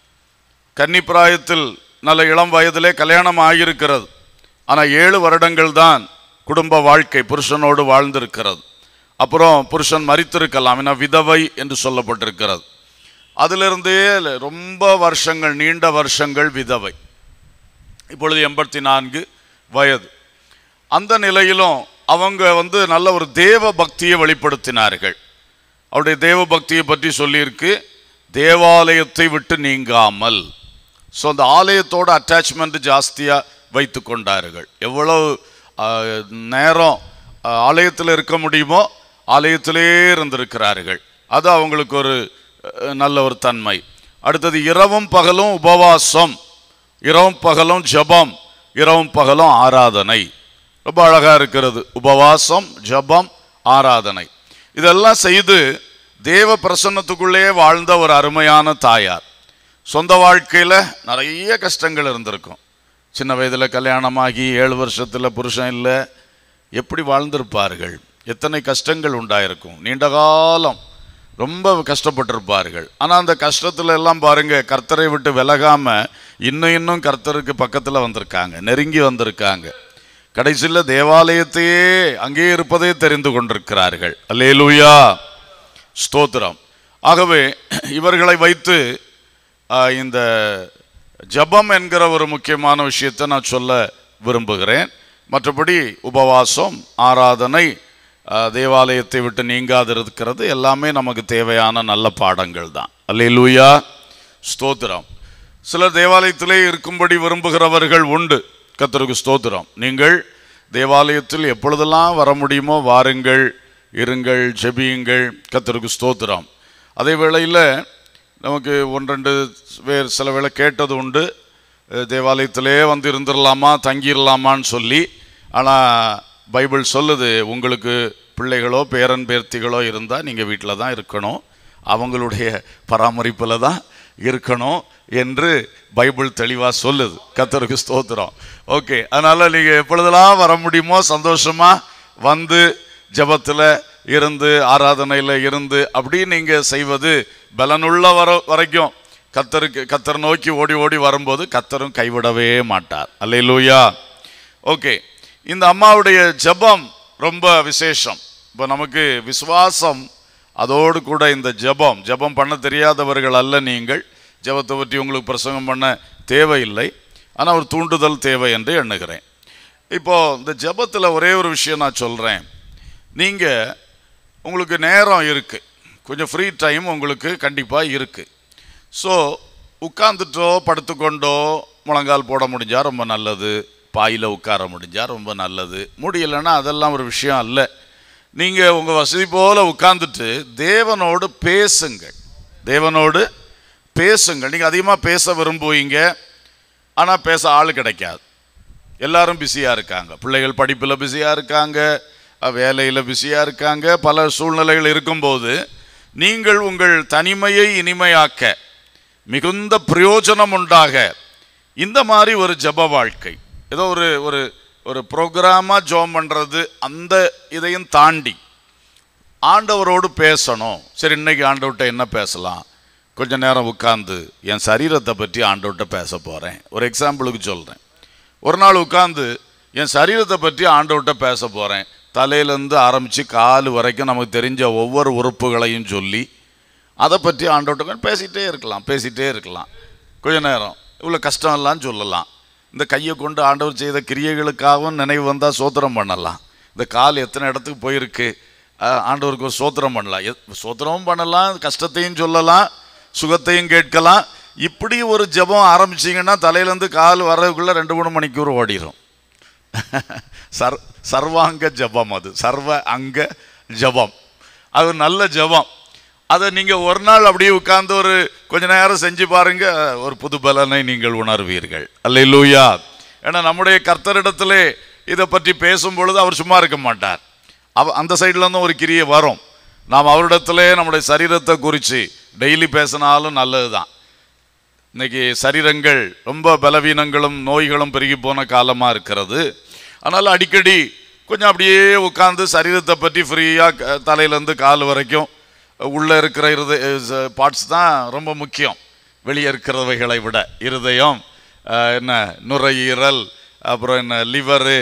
கன்னிப்பிராயத்தில் நல்ல இளம் வயதிலே கல்யாணம் ஆகியிருக்கிறது ஆனால் ஏழு வருடங்கள் தான் குடும்ப வாழ்க்கை புருஷனோடு வாழ்ந்திருக்கிறது அப்புறம் புருஷன் மரித்திருக்கலாம் என விதவை என்று சொல்லப்பட்டிருக்கிறது அதிலிருந்தே ரொம்ப வருஷங்கள் நீண்ட வருஷங்கள் விதவை இப்பொழுது எண்பத்தி நான்கு வயது அந்த நிலையிலும் அவங்க வந்து நல்ல ஒரு தேவ பக்தியை வெளிப்படுத்தினார்கள் அவருடைய தேவ பக்தியை பற்றி சொல்லியிருக்கு தேவாலயத்தை விட்டு நீங்காமல் ஸோ அந்த ஆலயத்தோட அட்டாச்மெண்ட் ஜாஸ்தியாக வைத்து கொண்டார்கள் எவ்வளவு ஆஹ், நேரம் ஆஹ், ஆலயத்தில் இருக்க முடியுமோ ஆலயத்திலே இருந்திருக்கிறார்கள் அது அவங்களுக்கு ஒரு அஹ், நல்ல ஒரு தன்மை அடுத்தது இரவும் பகலும் உபவாசம் இரவும் பகலும் ஜெபம் இரவும் பகலும் ஆராதனை ரொம்ப அழகா இருக்கிறது உபவாசம் ஜெபம் ஆராதனை இதெல்லாம் செய்து தேவ பிரசன்னத்துக்குள்ளே வாழ்ந்த ஒரு அருமையான தாயார் சொந்த வாழ்க்கையில் நிறைய கஷ்டங்கள் இருந்திருக்கும் சின்ன வயதில் கல்யாணமாகி ஏழு வருஷத்தில் புருஷன் இல்லை எப்படி வாழ்ந்திருப்பார்கள் எத்தனை கஷ்டங்கள் உண்டாயிருக்கும் நீண்ட காலம் ரொம்ப கஷ்டப்பட்டிருப்பார்கள் ஆனால் அந்த கஷ்டத்துல எல்லாம் பாருங்க கர்த்தரை விட்டு விலகாம இன்னும் இன்னும் கர்த்தருக்கு பக்கத்தில் வந்திருக்காங்க நெருங்கி வந்திருக்காங்க கடைசியில் தேவாலயத்தையே அங்கே இருப்பதே தெரிந்து கொண்டிருக்கிறார்கள் அல்லேலூயா ஸ்தோத்திரம் ஆகவே இவர்களை வைத்து ஆஹ், இந்த ஜெபம் என்கிற ஒரு முக்கியமான விஷயத்தை நான் சொல்ல விரும்புகிறேன் மற்றபடி உபவாசம் ஆராதனை ஆஹ், தேவாலயத்தை விட்டு நீங்காதிருக்கிறது எல்லாமே நமக்கு தேவையான நல்ல பாடங்கள் தான் அல்லேலூயா ஸ்தோத்திரம் சிலர் தேவாலயத்திலே இருக்கும்படி விரும்புகிறவர்கள் உண்டு கர்த்தருக்கு ஸ்தோத்திரம் நீங்கள் தேவாலயத்தில் எப்பொழுதெல்லாம் வர முடியுமோ வாருங்கள் இருங்கள் ஜெபியுங்கள் கர்த்தருக்கு ஸ்தோத்திரம் அதே வேளையில் நமக்கு ஒன்றெண்டு வேறு சில வேளை கேட்டது உண்டு அஹ் தேவாலயத்திலே வந்து இருந்துடலாமா தங்கிடலாமான்னு சொல்லி ஆனால் பைபிள் சொல்லுது உங்களுக்கு பிள்ளைகளோ பேரன் பேர்த்திகளோ இருந்தால் நீங்கள் வீட்டில் தான் இருக்கணும் அவங்களுடைய பராமரிப்பில் தான் இருக்கணும் என்று பைபிள் தெளிவாக சொல்லுது கத்தருக்கு ஸ்தோத்திரம் ஓகே அதனால் நீங்கள் எப்பொழுதெல்லாம் வர முடியுமோ சந்தோஷமாக வந்து ஜெபத்தில் இருந்து ஆராதனையில் இருந்து அப்படி நீங்கள் செய்வது பலனுள்ள வர வரைக்கும் கத்தருக்கு கத்தர் நோக்கி ஓடி ஓடி வரும்போது கத்தரும் கைவிடவே மாட்டார் அல்லேலூயா ஓகே இந்த அம்மாவுடைய ஜெபம் ரொம்ப விசேஷம் இப்போ நமக்கு விசுவாசம் அதோடு கூட இந்த ஜெபம் ஜெபம் பண்ண தெரியாதவர்கள் அல்ல நீங்கள் ஜெபத்தை பற்றி உங்களுக்கு பிரசங்கம் பண்ண தேவையில்லை ஆனால் ஒரு தூண்டுதல் தேவை என்று எண்ணுகிறேன் இப்போ இந்த ஜெபத்தில் ஒரே ஒரு விஷயம் நான் சொல்கிறேன் நீங்கள் உங்களுக்கு நேரம் இருக்குது கொஞ்சம் ஃப்ரீ டைம் உங்களுக்கு கண்டிப்பாக இருக்குது ஸோ உட்காந்துட்டோ படுத்துக்கொண்டோ முழங்கால் போட முடிஞ்சா ரொம்ப நல்லது பாயில் உட்கார முடிஞ்சா ரொம்ப நல்லது முடியலைன்னா அதெல்லாம் ஒரு விஷயம் அல்ல நீங்கள் உங்கள் வசதி போல் உட்காந்துட்டு தேவனோடு பேசுங்கள் தேவனோடு பேசுங்கள் நீங்கள் அதிகமாக பேச விரும்புவீங்க ஆனால் பேச ஆள் கிடைக்காது எல்லாரும் பிஸியாக இருக்காங்க பிள்ளைகள் படிப்பில் பிஸியாக இருக்காங்க வேலையில் பிஸியாக இருக்காங்க பல சூழ்நிலைகள் இருக்கும்போது நீங்கள் உங்கள் தனிமையை இனிமையாக்க மிகுந்த பிரயோஜனம் உண்டாக இந்த மாதிரி ஒரு ஜெப வாழ்க்கை ஏதோ ஒரு ஒரு ஒரு ப்ரோக்ராமாக ஜோம் பண்ணுறது அந்த இதையும் தாண்டி ஆண்டவரோடு பேசணும் சரி இன்னைக்கு ஆண்டவர்கிட்ட என்ன பேசலாம் கொஞ்ச நேரம் உட்கார்ந்து என் சரீரத்தை பற்றி ஆண்டவர்கிட்ட பேச போகிறேன் ஒரு எக்ஸாம்பிளுக்கு சொல்கிறேன் ஒரு நாள் உட்கார்ந்து என் சரீரத்தை பற்றி ஆண்டவர்கிட்ட பேச போகிறேன் தலையிலேருந்து ஆரம்பித்து கால் வரைக்கும் நமக்கு தெரிஞ்ச ஒவ்வொரு உறுப்புகளையும் சொல்லி அதை பற்றி ஆண்டவர்கிட்ட பேசிகிட்டே இருக்கலாம் பேசிகிட்டே இருக்கலாம் கொஞ்ச நேரம் இவ்வளோ கஷ்டம்லாம் சொல்லலாம் இந்த கையை கொண்டு ஆண்டவர் செய்த கிரியைகளுக்காகவும் நினைவு வந்தால் சோத்திரம் பண்ணலாம் இந்த கால் எத்தனை இடத்துக்கு போயிருக்கு அஹ், ஆண்டவருக்கு ஒரு சோத்திரம் பண்ணலாம் எத்- சோத்திரமும் பண்ணலாம் கஷ்டத்தையும் சொல்லலாம் சுகத்தையும் கேட்கலாம் இப்படி ஒரு ஜெபம் ஆரம்பிச்சிங்கன்னா தலையிலேருந்து கால் வர்றதுக்குள்ளே ரெண்டு மூணு மணிக்கூர் ஓடிடும் சர் சர்வாங்க ஜபம் அது சர்வ அங்க ஜபம் அது ஒரு நல்ல ஜபம் அதை நீங்கள் ஒரு நாள் அப்படியே உட்கார்ந்து ஒரு கொஞ்ச நேரம் செஞ்சு பாருங்க ஒரு புது பலனை நீங்கள் உணர்வீர்கள் அல்லேலூயா ஏன்னா நம்முடைய கர்த்தரிடத்திலே இதை பற்றி பேசும் பொழுது அவர் சும்மா இருக்க மாட்டார் அவ அந்த சைடுல இருந்தும் ஒரு கிரியை வரும் நாம் அவரிடத்திலே நம்முடைய சரீரத்தை குறித்து டெய்லி பேசினாலும் நல்லது தான் இன்னைக்கு சரீரங்கள் ரொம்ப பலவீனங்களும் நோய்களும் பெருகி போன காலமாக இருக்கிறது அதனால் அடிக்கடி கொஞ்சம் அப்படியே உட்காந்து சரீரத்தை பற்றி ஃப்ரீயாக தலையிலேருந்து கால் வரைக்கும் உள்ளே இருக்கிற இருத பார்ட்ஸ் தான் ரொம்ப முக்கியம் வெளியே இருக்கிறவைகளை விட இருதயம் அஹ், என்ன நுரையீரல் அப்புறம் என்ன லிவரு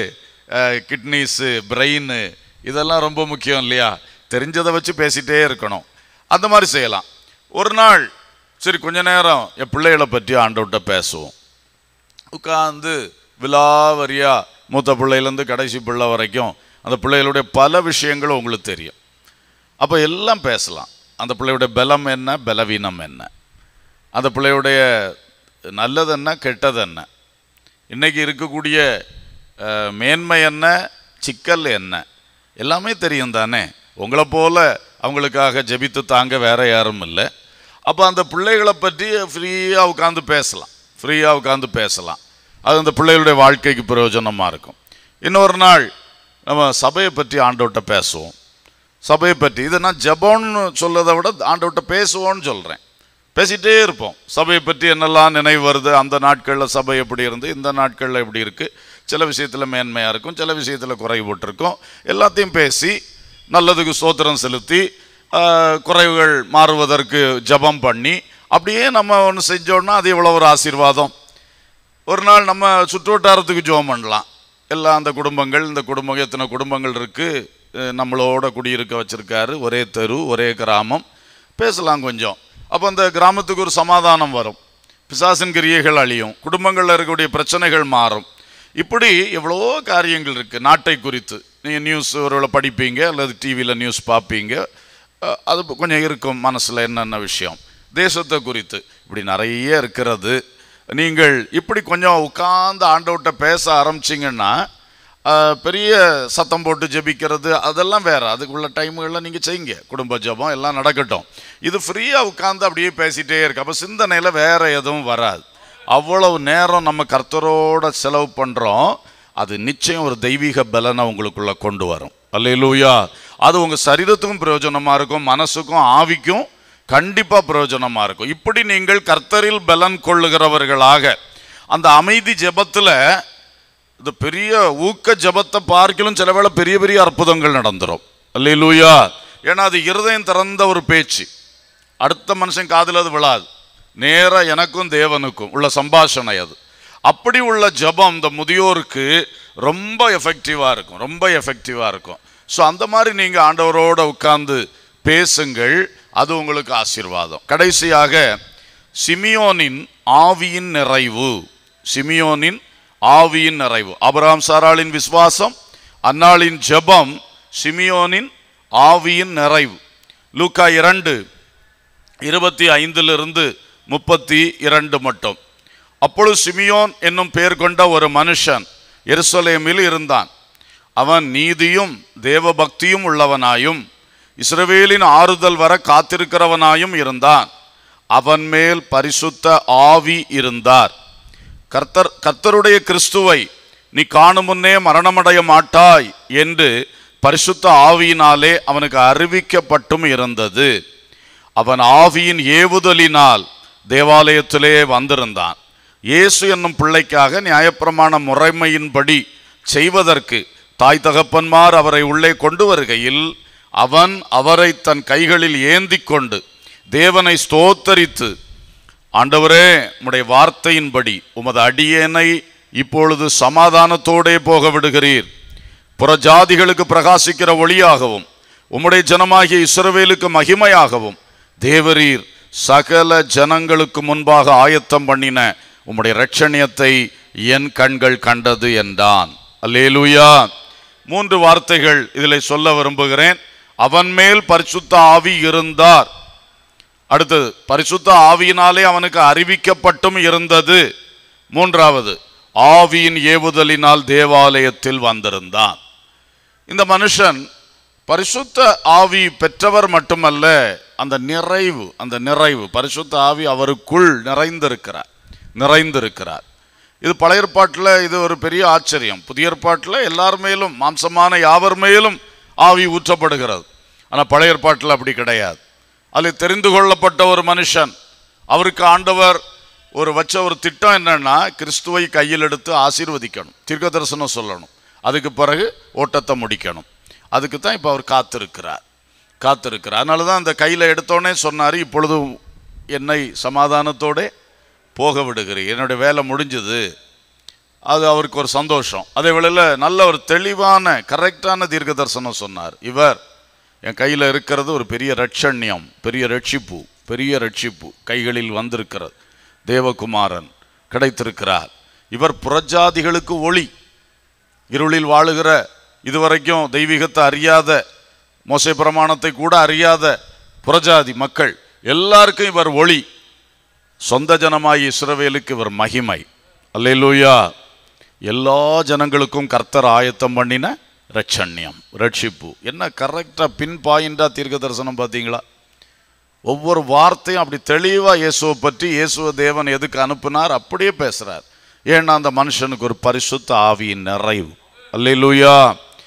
கிட்னிஸு பிரெயின் இதெல்லாம் ரொம்ப முக்கியம் இல்லையா தெரிஞ்சதை வச்சு பேசிட்டே இருக்கணும் அந்த மாதிரி செய்யலாம் ஒரு நாள் சரி கொஞ்ச நேரம் என் பிள்ளைகளை பற்றி ஆண்டவர்கிட்ட பேசுவோம் உட்காந்து விலாவரியா மூத்த பிள்ளையிலேருந்து கடைசி பிள்ளை வரைக்கும் அந்த பிள்ளைகளுடைய பல விஷயங்களும் உங்களுக்கு தெரியும் அப்போ எல்லாம் பேசலாம் அந்த பிள்ளையுடைய பலம் என்ன பலவீனம் என்ன அந்த பிள்ளையுடைய நல்லது என்ன கெட்டது என்ன இன்னைக்கு இருக்கக்கூடிய அஹ், மேன்மை என்ன சிக்கல் என்ன எல்லாமே தெரியும் தானே உங்களை போல அவங்களுக்காக ஜெபித்து தாங்க வேற யாரும் இல்லை அப்போ அந்த பிள்ளைகளை பற்றி ஃப்ரீயாக உட்காந்து பேசலாம் ஃப்ரீயாக உட்காந்து பேசலாம் அது அந்த பிள்ளைகளுடைய வாழ்க்கைக்கு பிரயோஜனமாக இருக்கும் இன்னொரு நாள் நம்ம சபையை பற்றி ஆண்டவர்கிட்ட பேசுவோம் சபையை பற்றி இதை நான் ஜெபம்னு சொல்றதை விட ஆண்டவர்கிட்ட பேசுவோன்னு சொல்கிறேன் பேசிட்டே இருப்போம் சபையை பற்றி என்னெல்லாம் நினைவு வருது அந்த நாட்களில் சபை எப்படி இருந்து இந்த நாட்களில் எப்படி இருக்குது சில விஷயத்தில் மேன்மையாக இருக்கும் சில விஷயத்தில் குறைவுபட்டிருக்கும் எல்லாத்தையும் பேசி நல்லதுக்கு சோத்திரம் செலுத்தி ஆஹ், குறைவுகள் மாறுவதற்கு ஜெபம் பண்ணி அப்படியே நம்ம ஒன்று செஞ்சோன்னா அது எவ்வளோ ஒரு ஆசீர்வாதம் ஒரு நாள் நம்ம சுற்று வட்டாரத்துக்கு ஜெபம் பண்ணலாம் எல்லாம் அந்த குடும்பங்கள் இந்த குடும்பம் எத்தனை குடும்பங்கள் இருக்குது நம்மளோட குடியிருக்க வச்சிருக்காரு ஒரே தெரு ஒரே கிராமம் பேசலாம் கொஞ்சம் அப்போ அந்த கிராமத்துக்கு ஒரு சமாதானம் வரும் பிசாசின் கிரியைகள் அழியும் குடும்பங்களில் இருக்கக்கூடிய பிரச்சனைகள் மாறும் இப்படி எவ்வளோ காரியங்கள் இருக்குது நாட்டை குறித்து நீங்கள் நியூஸ் ஒருவேளை படிப்பீங்க அல்லது டிவியில் நியூஸ் பார்ப்பீங்க அஹ், அது கொஞ்சம் இருக்கும் மனசில் என்னென்ன விஷயம் தேசத்தை குறித்து இப்படி நிறைய இருக்கிறது நீங்கள் இப்படி கொஞ்சம் உட்கார்ந்து ஆண்டவர்கிட்ட பேச ஆரம்பிச்சிங்கன்னா ஆஹ், பெரிய சத்தம் போட்டு ஜெபிக்கிறது அதெல்லாம் வேற அதுக்குள்ள டைமுகளில் நீங்கள் செய்யுங்க குடும்ப ஜெபம் எல்லாம் நடக்கட்டும் இது ஃப்ரீயாக உட்கார்ந்து அப்படியே பேசிட்டே இருக்கு அப்போ சிந்தனையில் வேற எதுவும் வராது அவ்வளவு நேரம் நம்ம கர்த்தரோட செலவு பண்ணுறோம் அது நிச்சயம் ஒரு தெய்வீக பலனை உங்களுக்குள்ள கொண்டு வரும் அல்லேலூயா அது உங்கள் சரீரத்துக்கும் பிரயோஜனமாக இருக்கும் மனசுக்கும் ஆவிக்கும் கண்டிப்பாக பிரயோஜனமாக இருக்கும் இப்படி நீங்கள் கர்த்தரில் பலன் கொள்ளுகிறவர்களாக அந்த அமைதி ஜெபத்தில் இந்த பெரிய ஊக்க ஜெபத்தை பார்க்கலும் சில வேளை பெரிய பெரிய அற்புதங்கள் நடந்துரும் அல்லேலூயா ஏன்னா அது இருதயம் திறந்த ஒரு பேச்சு அடுத்த மனுஷன் காதில் அது விழாது நேரா எனக்கும் தேவனுக்கும் உள்ள சம்பாஷணை அது அப்படி உள்ள ஜெபம் இந்த முதியோருக்கு ரொம்ப எஃபெக்டிவா இருக்கும் ரொம்ப எஃபெக்டிவா இருக்கும் ஸோ அந்த மாதிரி நீங்க ஆண்டவரோட உட்கார்ந்து பேசுங்கள் அது உங்களுக்கு ஆசீர்வாதம் கடைசியாக சிமியோனின் ஆவியின் நிறைவு சிமியோனின் ஆவியின் நிறைவு ஆபிரகாம் சாராளின் விசுவாசம் அன்னாளின் ஜெபம் சிமியோனின் ஆவியின் நிறைவு லூக்கா இரண்டு இருபத்தி ஐந்திலிருந்து முப்பத்தி இரண்டு மட்டும் அப்பொழுது சிமியோன் என்னும் பெயர் கொண்ட ஒரு மனுஷன் எருசலேமில் இருந்தான் அவன் நீதியும் தேவபக்தியும் உள்ளவனாயும் இஸ்ரவேலின் ஆறுதல் வர காத்திருக்கிறவனாயும் இருந்தான் அவன் மேல் பரிசுத்த ஆவி இருந்தார் கர்த்தர் கர்த்தருடைய கிறிஸ்துவை நீ காணும் முன்னே மரணமடைய மாட்டாய் என்று பரிசுத்த ஆவியினாலே அவனுக்கு அறிவிக்கப்பட்டும் இருந்தது அவன் ஆவியின் ஏவுதலினால் தேவாலயத்திலே வந்திருந்தான் இயேசு என்னும் பிள்ளைக்காக நியாயப்பிரமாண முறைமையின்படி செய்வதற்கு தாய் தகப்பன்மார் அவரை உள்ளே கொண்டு வருகையில் அவன் அவரை தன் கைகளில் ஏந்தி கொண்டு தேவனை ஸ்தோத்தரித்து ஆண்டவரே உம்முடைய வார்த்தையின்படி உமது அடியேனை இப்பொழுது சமாதானத்தோடே போக விடுகிறீர் புறஜாதிகளுக்கு பிரகாசிக்கிற ஒளியாகவும் உம்முடைய ஜனமாகிய இஸ்ரவேலுக்கு மகிமையாகவும் தேவரீர் சகல ஜனங்களுக்கு முன்பாக ஆயத்தம் பண்ணின உம்முடைய இரட்சணியத்தை என் கண்கள் கண்டது என்றான் அல்லேலூயா மூன்று வார்த்தைகள் இதில் சொல்ல விரும்புகிறேன் அவன் மேல் பரிசுத்த ஆவி இருந்தார் அடுத்தது பரிசுத்த ஆவியினாலே அவனுக்கு அறிவிக்கப்பட்டும் இருந்தது மூன்றாவது ஆவியின் ஏவுதலினால் தேவாலயத்தில் வந்திருந்தான் இந்த மனுஷன் பரிசுத்த ஆவி பெற்றவர் மட்டுமல்ல அந்த நிறைவு அந்த நிறைவு பரிசுத்த ஆவி அவருக்குள் நிறைந்திருக்கிறார் நிறைந்திருக்கிறார் இது பழைய ஏற்பாட்டில் இது ஒரு பெரிய ஆச்சரியம் புதிய ஏற்பாட்டில் எல்லார் மேலும் மாம்சமான யாவர் மேலும் ஆவி ஊற்றப்படுகிறது ஆனால் பழைய ஏற்பாட்டில் அப்படி கிடையாது அதில் தெரிந்து கொள்ளப்பட்ட ஒரு மனுஷன் அவருக்கு ஆண்டவர் ஒரு வச்ச ஒரு திட்டம் என்னன்னா கிறிஸ்துவை கையில் எடுத்து ஆசீர்வதிக்கணும் தீர்க்க தரிசனம் சொல்லணும் அதுக்கு பிறகு ஓட்டத்தை முடிக்கணும் அதுக்கு தான் இப்போ அவர் காத்திருக்கிறார் காத்திருக்கிறார் அதனால தான் அந்த கையில் எடுத்தோடனே சொன்னார் இப்பொழுது என்னை சமாதானத்தோடே போக விடுகிறேன் என்னுடைய வேலை முடிஞ்சது அது அவருக்கு ஒரு சந்தோஷம் அதே வேளையில் நல்ல ஒரு தெளிவான கரெக்டான தீர்க்க தரிசனம் சொன்னார் இவர் என் கையில் இருக்கிறது ஒரு பெரிய ரட்சண்யம் பெரிய ரட்சிப்பு பெரிய ரட்சிப்பு கைகளில் வந்திருக்கிறது தேவகுமாரன் கிடைத்திருக்கிறார் இவர் புறஜாதிகளுக்கு ஒளி இருளில் வாழுகிற இதுவரைக்கும் தெய்வீகத்தை அறியாத மோசை பிரமாணத்தை கூட அறியாத புறஜாதி மக்கள் எல்லாருக்கும் இவர் ஒளி சொந்த ஜனமாய் இஸ்ரவேலுக்கு இவர் மகிமை அல்லேலூயா எல்லா ஜனங்களுக்கும் கர்த்தர் ஆயத்தம் பண்ணின ரட்சண்யம் ரட்சிப்பு என்ன கரெக்டாக பின் பாயிண்டா தீர்க்க தரிசனம் பார்த்தீங்களா ஒவ்வொரு வார்த்தையும் அப்படி தெளிவாக இயேசுவை பற்றி இயேசுவ தேவன் எதுக்கு அனுப்புனார் அப்படியே பேசுகிறார் ஏன்னா அந்த மனுஷனுக்கு ஒரு பரிசுத்த ஆவியின் நிறைவு அல்லேலூயா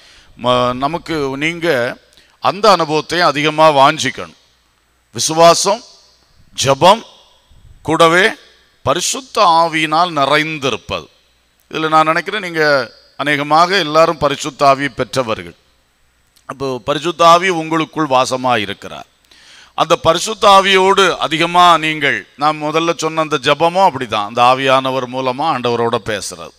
ம- நமக்கு நீங்கள் அந்த அனுபவத்தையும் அதிகமாக வாஞ்சிக்கணும் விசுவாசம் ஜெபம் கூடவே பரிசுத்த ஆவியினால் நிறைந்திருப்பது இதில் நான் நினைக்கிறேன் நீங்கள் அநேகமாக எல்லாரும் பரிசுத்த ஆவி பெற்றவர்கள் அப்போ பரிசுத்த ஆவி உங்களுக்குள் வாசமாக இருக்கிறார் அந்த பரிசுத்த ஆவியோடு அதிகமாக நீங்கள் நான் முதல்ல சொன்ன அந்த ஜெபமும் அப்படிதான் அந்த ஆவியானவர் மூலமாக ஆண்டவரோட பேசுறது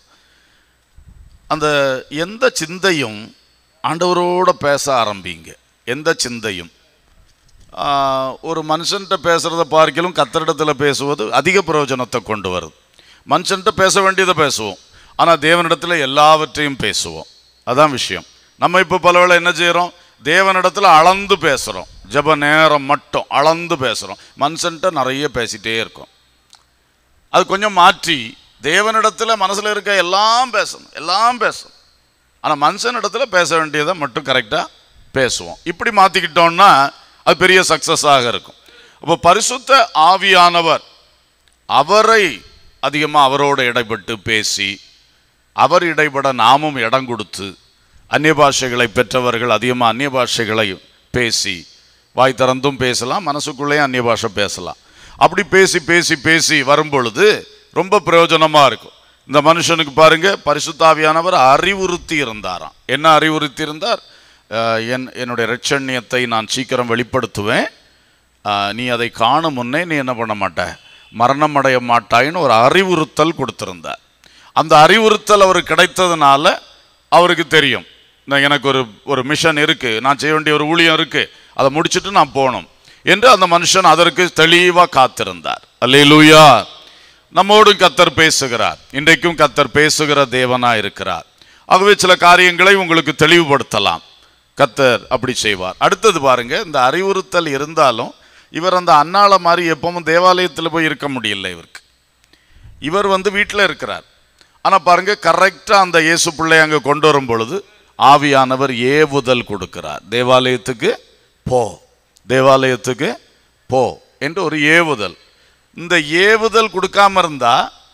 அந்த எந்த சிந்தையும் ஆண்டவரோட பேச ஆரம்பிங்க எந்த சிந்தையும் ஆஹ், ஒரு மனுஷன்கிட்ட பேசுகிறத பார்க்கலும் கத்தரிடத்தில் பேசுவது அதிக பிரயோஜனத்தை கொண்டு வருது மனுஷன்கிட்ட பேச வேண்டியதை பேசுவோம் ஆனால் தேவனிடத்தில் எல்லாவற்றையும் பேசுவோம் அதான் விஷயம் நம்ம இப்போ பலவேளை என்ன செய்கிறோம் தேவனிடத்தில் அளந்து பேசுகிறோம் ஜெப நேரம் மட்டும் அளந்து பேசுகிறோம் மனுஷன்கிட்ட நிறைய பேசிட்டே இருக்கோம் அது கொஞ்சம் மாற்றி தேவனிடத்தில் மனசில் இருக்க எல்லாம் பேசணும் எல்லாம் பேசணும் ஆனால் மனுஷனிடத்தில் பேச வேண்டியதை மட்டும் கரெக்டாக பேசுவோம் இப்படி மாற்றிக்கிட்டோம்னா அது பெரிய சக்ஸஸாக இருக்கும் அப்போ பரிசுத்த ஆவியானவர் அவரை அதிகமாக அவரோடு இடைப்பட்டு பேசி அவர் இடைப்பட நாமும் இடம் கொடுத்து அந்நிய பாஷைகளை பெற்றவர்கள் அதிகமாக அந்நிய பாஷைகளை பேசி வாய் திறந்தும் பேசலாம் மனசுக்குள்ளேயும் அந்நிய பாஷை பேசலாம் அப்படி பேசி பேசி பேசி வரும் பொழுது ரொம்ப பிரயோஜனமாக இருக்கும் இந்த மனுஷனுக்கு பாருங்க பரிசுத்தாவியானவர் அறிவுறுத்தி இருந்தாராம் என்ன அறிவுறுத்தி இருந்தார் அஹ், என் என்னுடைய ரட்சண்யத்தை நான் சீக்கிரம் வெளிப்படுத்துவேன் ஆஹ், நீ அதை காணும் முன்னே நீ என்ன பண்ண மாட்ட மரணம் அடைய மாட்டாயின்னு ஒரு அறிவுறுத்தல் கொடுத்திருந்தார் அந்த அறிவுறுத்தல் அவருக்கு கிடைத்ததுனால அவருக்கு தெரியும் நான் எனக்கு ஒரு ஒரு மிஷன் இருக்கு நான் செய்ய வேண்டிய ஒரு ஊழியம் இருக்கு அதை முடிச்சிட்டு நான் போகணும் என்று அந்த மனுஷன் அதற்கு தெளிவாக காத்திருந்தார் அல்லேலூயா நம்மோடு கத்தர் பேசுகிறார் இன்றைக்கும் கத்தர் பேசுகிற தேவனா இருக்கிறார் ஆகவே சில காரியங்களை உங்களுக்கு தெளிவுபடுத்தலாம் கத்தர் அப்படி செய்வார் அடுத்தது பாருங்க இந்த அறிவுறுத்தல் இருந்தாலும் இவர் அந்த அன்னாள மாதிரி எப்பவும் தேவாலயத்தில் போய் இருக்க முடியல இவருக்கு இவர் வந்து வீட்டில் இருக்கிறார் ஆனால் பாருங்க கரெக்டாக அந்த இயேசு பிள்ளை அங்கே கொண்டு வரும் பொழுது ஆவியானவர் ஏவுதல் கொடுக்கிறார் தேவாலயத்துக்கு போ தேவாலயத்துக்கு போ என்று ஒரு ஏவுதல் இந்த ஏவுதல் கொடுக்காம இருந்தா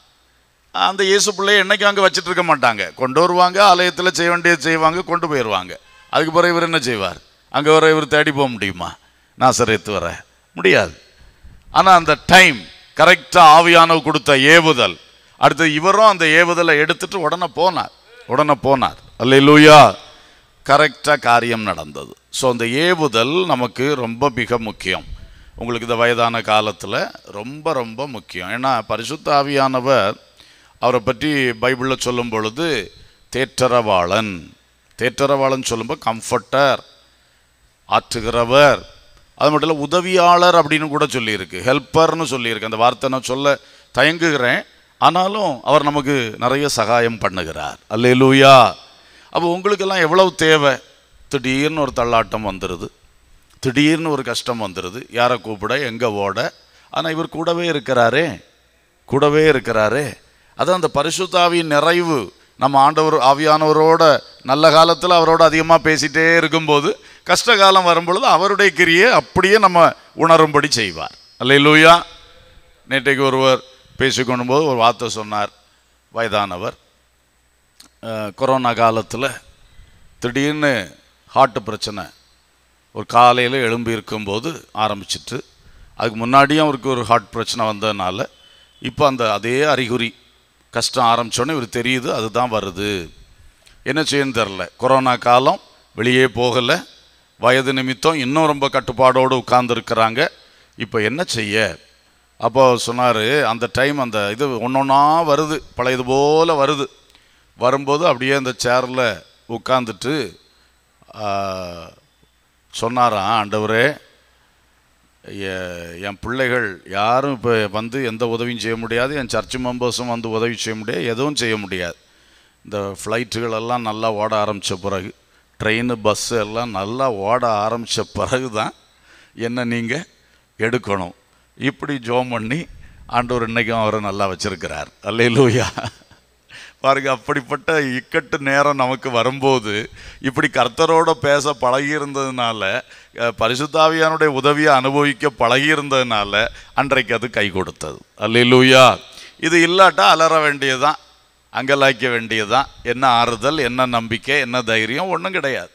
அந்த இயேசு பிள்ளையை என்னைக்கும் அங்கே வச்சுட்டு இருக்க மாட்டாங்க கொண்டு வருவாங்க ஆலயத்தில் செய்ய வேண்டியது செய்வாங்க கொண்டு போயிடுவாங்க அதுக்கு பிறகு இவர் என்ன செய்வார் அங்கே வர இவர் தேடி போக முடியுமா நாசரேத்து வர முடியாது ஆனால் அந்த டைம் கரெக்டாக ஆவியானவர் கொடுத்த ஏவுதல் அடுத்து இவரும் அந்த ஏவுதலை எடுத்துட்டு உடனே போனார் உடனே போனார் அல்லேலூயா கரெக்டாக காரியம் நடந்தது ஸோ அந்த ஏவுதல் நமக்கு ரொம்ப மிக முக்கியம் உங்களுக்கு இந்த வயதான காலத்தில் ரொம்ப ரொம்ப முக்கியம் ஏன்னா பரிசுத்த ஆவியானவர் அவரை பற்றி பைபிளில் சொல்லும் பொழுது தேற்றரவாளன் தேற்றரவாளன் சொல்லும்போது கம்ஃபர்டர் ஆற்றுகிறவர் அது மட்டும் இல்லை உதவியாளர் அப்படின்னு கூட சொல்லியிருக்கு ஹெல்ப்பர்னு சொல்லியிருக்கு அந்த வார்த்தை நான் சொல்ல தயங்குகிறேன் ஆனாலும் அவர் நமக்கு நிறைய சகாயம் பண்ணுகிறார் அல்லேலூயா அப்போ உங்களுக்கெல்லாம் எவ்வளவு தேவை திடீர்னு ஒரு தள்ளாட்டம் வந்துடுது திடீர்னு ஒரு கஷ்டம் வந்துடுது யாரை கூப்பிட எங்கே ஓட ஆனால் இவர் கூடவே இருக்கிறாரே கூடவே இருக்கிறாரே அதான் அந்த பரிசுத்தாவியின் நிறைவு நம்ம ஆண்டவர் ஆவியானவரோட நல்ல காலத்தில் அவரோட அதிகமாக பேசிட்டே இருக்கும்போது கஷ்ட காலம் வரும்பொழுது அவருடைய கிரியை அப்படியே நம்ம உணரும்படி செய்வார் அல்லேலூயா நேற்றைக்கு ஒருவர் பேசிக்கொண்டும் போது ஒரு வார்த்தை சொன்னார் வயதானவர் அஹ், கொரோனா காலத்தில் திடீர்னு ஹார்ட் பிரச்சனை ஒரு காலையில் எழும்பி இருக்கும்போது ஆரம்பிச்சிட்டு அதுக்கு முன்னாடியும் அவருக்கு ஒரு ஹார்ட் பிரச்சனை வந்ததுனால இப்போ அந்த அதே அறிகுறி கஷ்டம் ஆரம்பித்தோன்னே இவர் தெரியுது அதுதான் வருது என்ன செய்யணும்னு தெரில கொரோனா காலம் வெளியே போகலை வயது நிமித்தம் இன்னும் ரொம்ப கட்டுப்பாடோடு உட்கார்ந்துருக்கிறாங்க இப்போ என்ன செய்ய அப்போ சொன்னார் அந்த டைம் அந்த இது ஒன்றொன்னா வருது பழையது போல் வருது வரும்போது அப்படியே அந்த சேரில் உட்காந்துட்டு சொன்னாராம் ஆண்டவரே எ- என் பிள்ளைகள் யாரும் இப்போ வந்து எந்த உதவியும் செய்ய முடியாது என் சர்ச் மெம்பர்ஸும் வந்து உதவி செய்ய முடியாது எதுவும் செய்ய முடியாது இந்த ஃப்ளைட்டுகள் எல்லாம் நல்லா ஓட ஆரம்பித்த பிறகு ட்ரெயின் பஸ்ஸு எல்லாம் நல்லா ஓட ஆரம்பித்த பிறகு தான் என்ன நீங்கள் எடுக்கணும் இப்படி ஜோம் பண்ணி ஆண்டவர் இன்னைக்கும் அவரை நல்லா வச்சிருக்கிறார் அல்லேலூயா பாருங்க அப்படிப்பட்ட இக்கட்டு நேரம் நமக்கு வரும்போது இப்படி கர்த்தரோட பேச பழகியிருந்ததுனால அஹ், பரிசுத்தாவியானுடைய உதவியை அனுபவிக்க பழகியிருந்ததுனால அன்றைக்கு அது கை கொடுத்தது அல்லேலூயா இது இல்லாட்டா அலற வேண்டியதுதான் அங்கலாய்க்க வேண்டியதுதான் என்ன ஆறுதல் என்ன நம்பிக்கை என்ன தைரியம் ஒன்றும் கிடையாது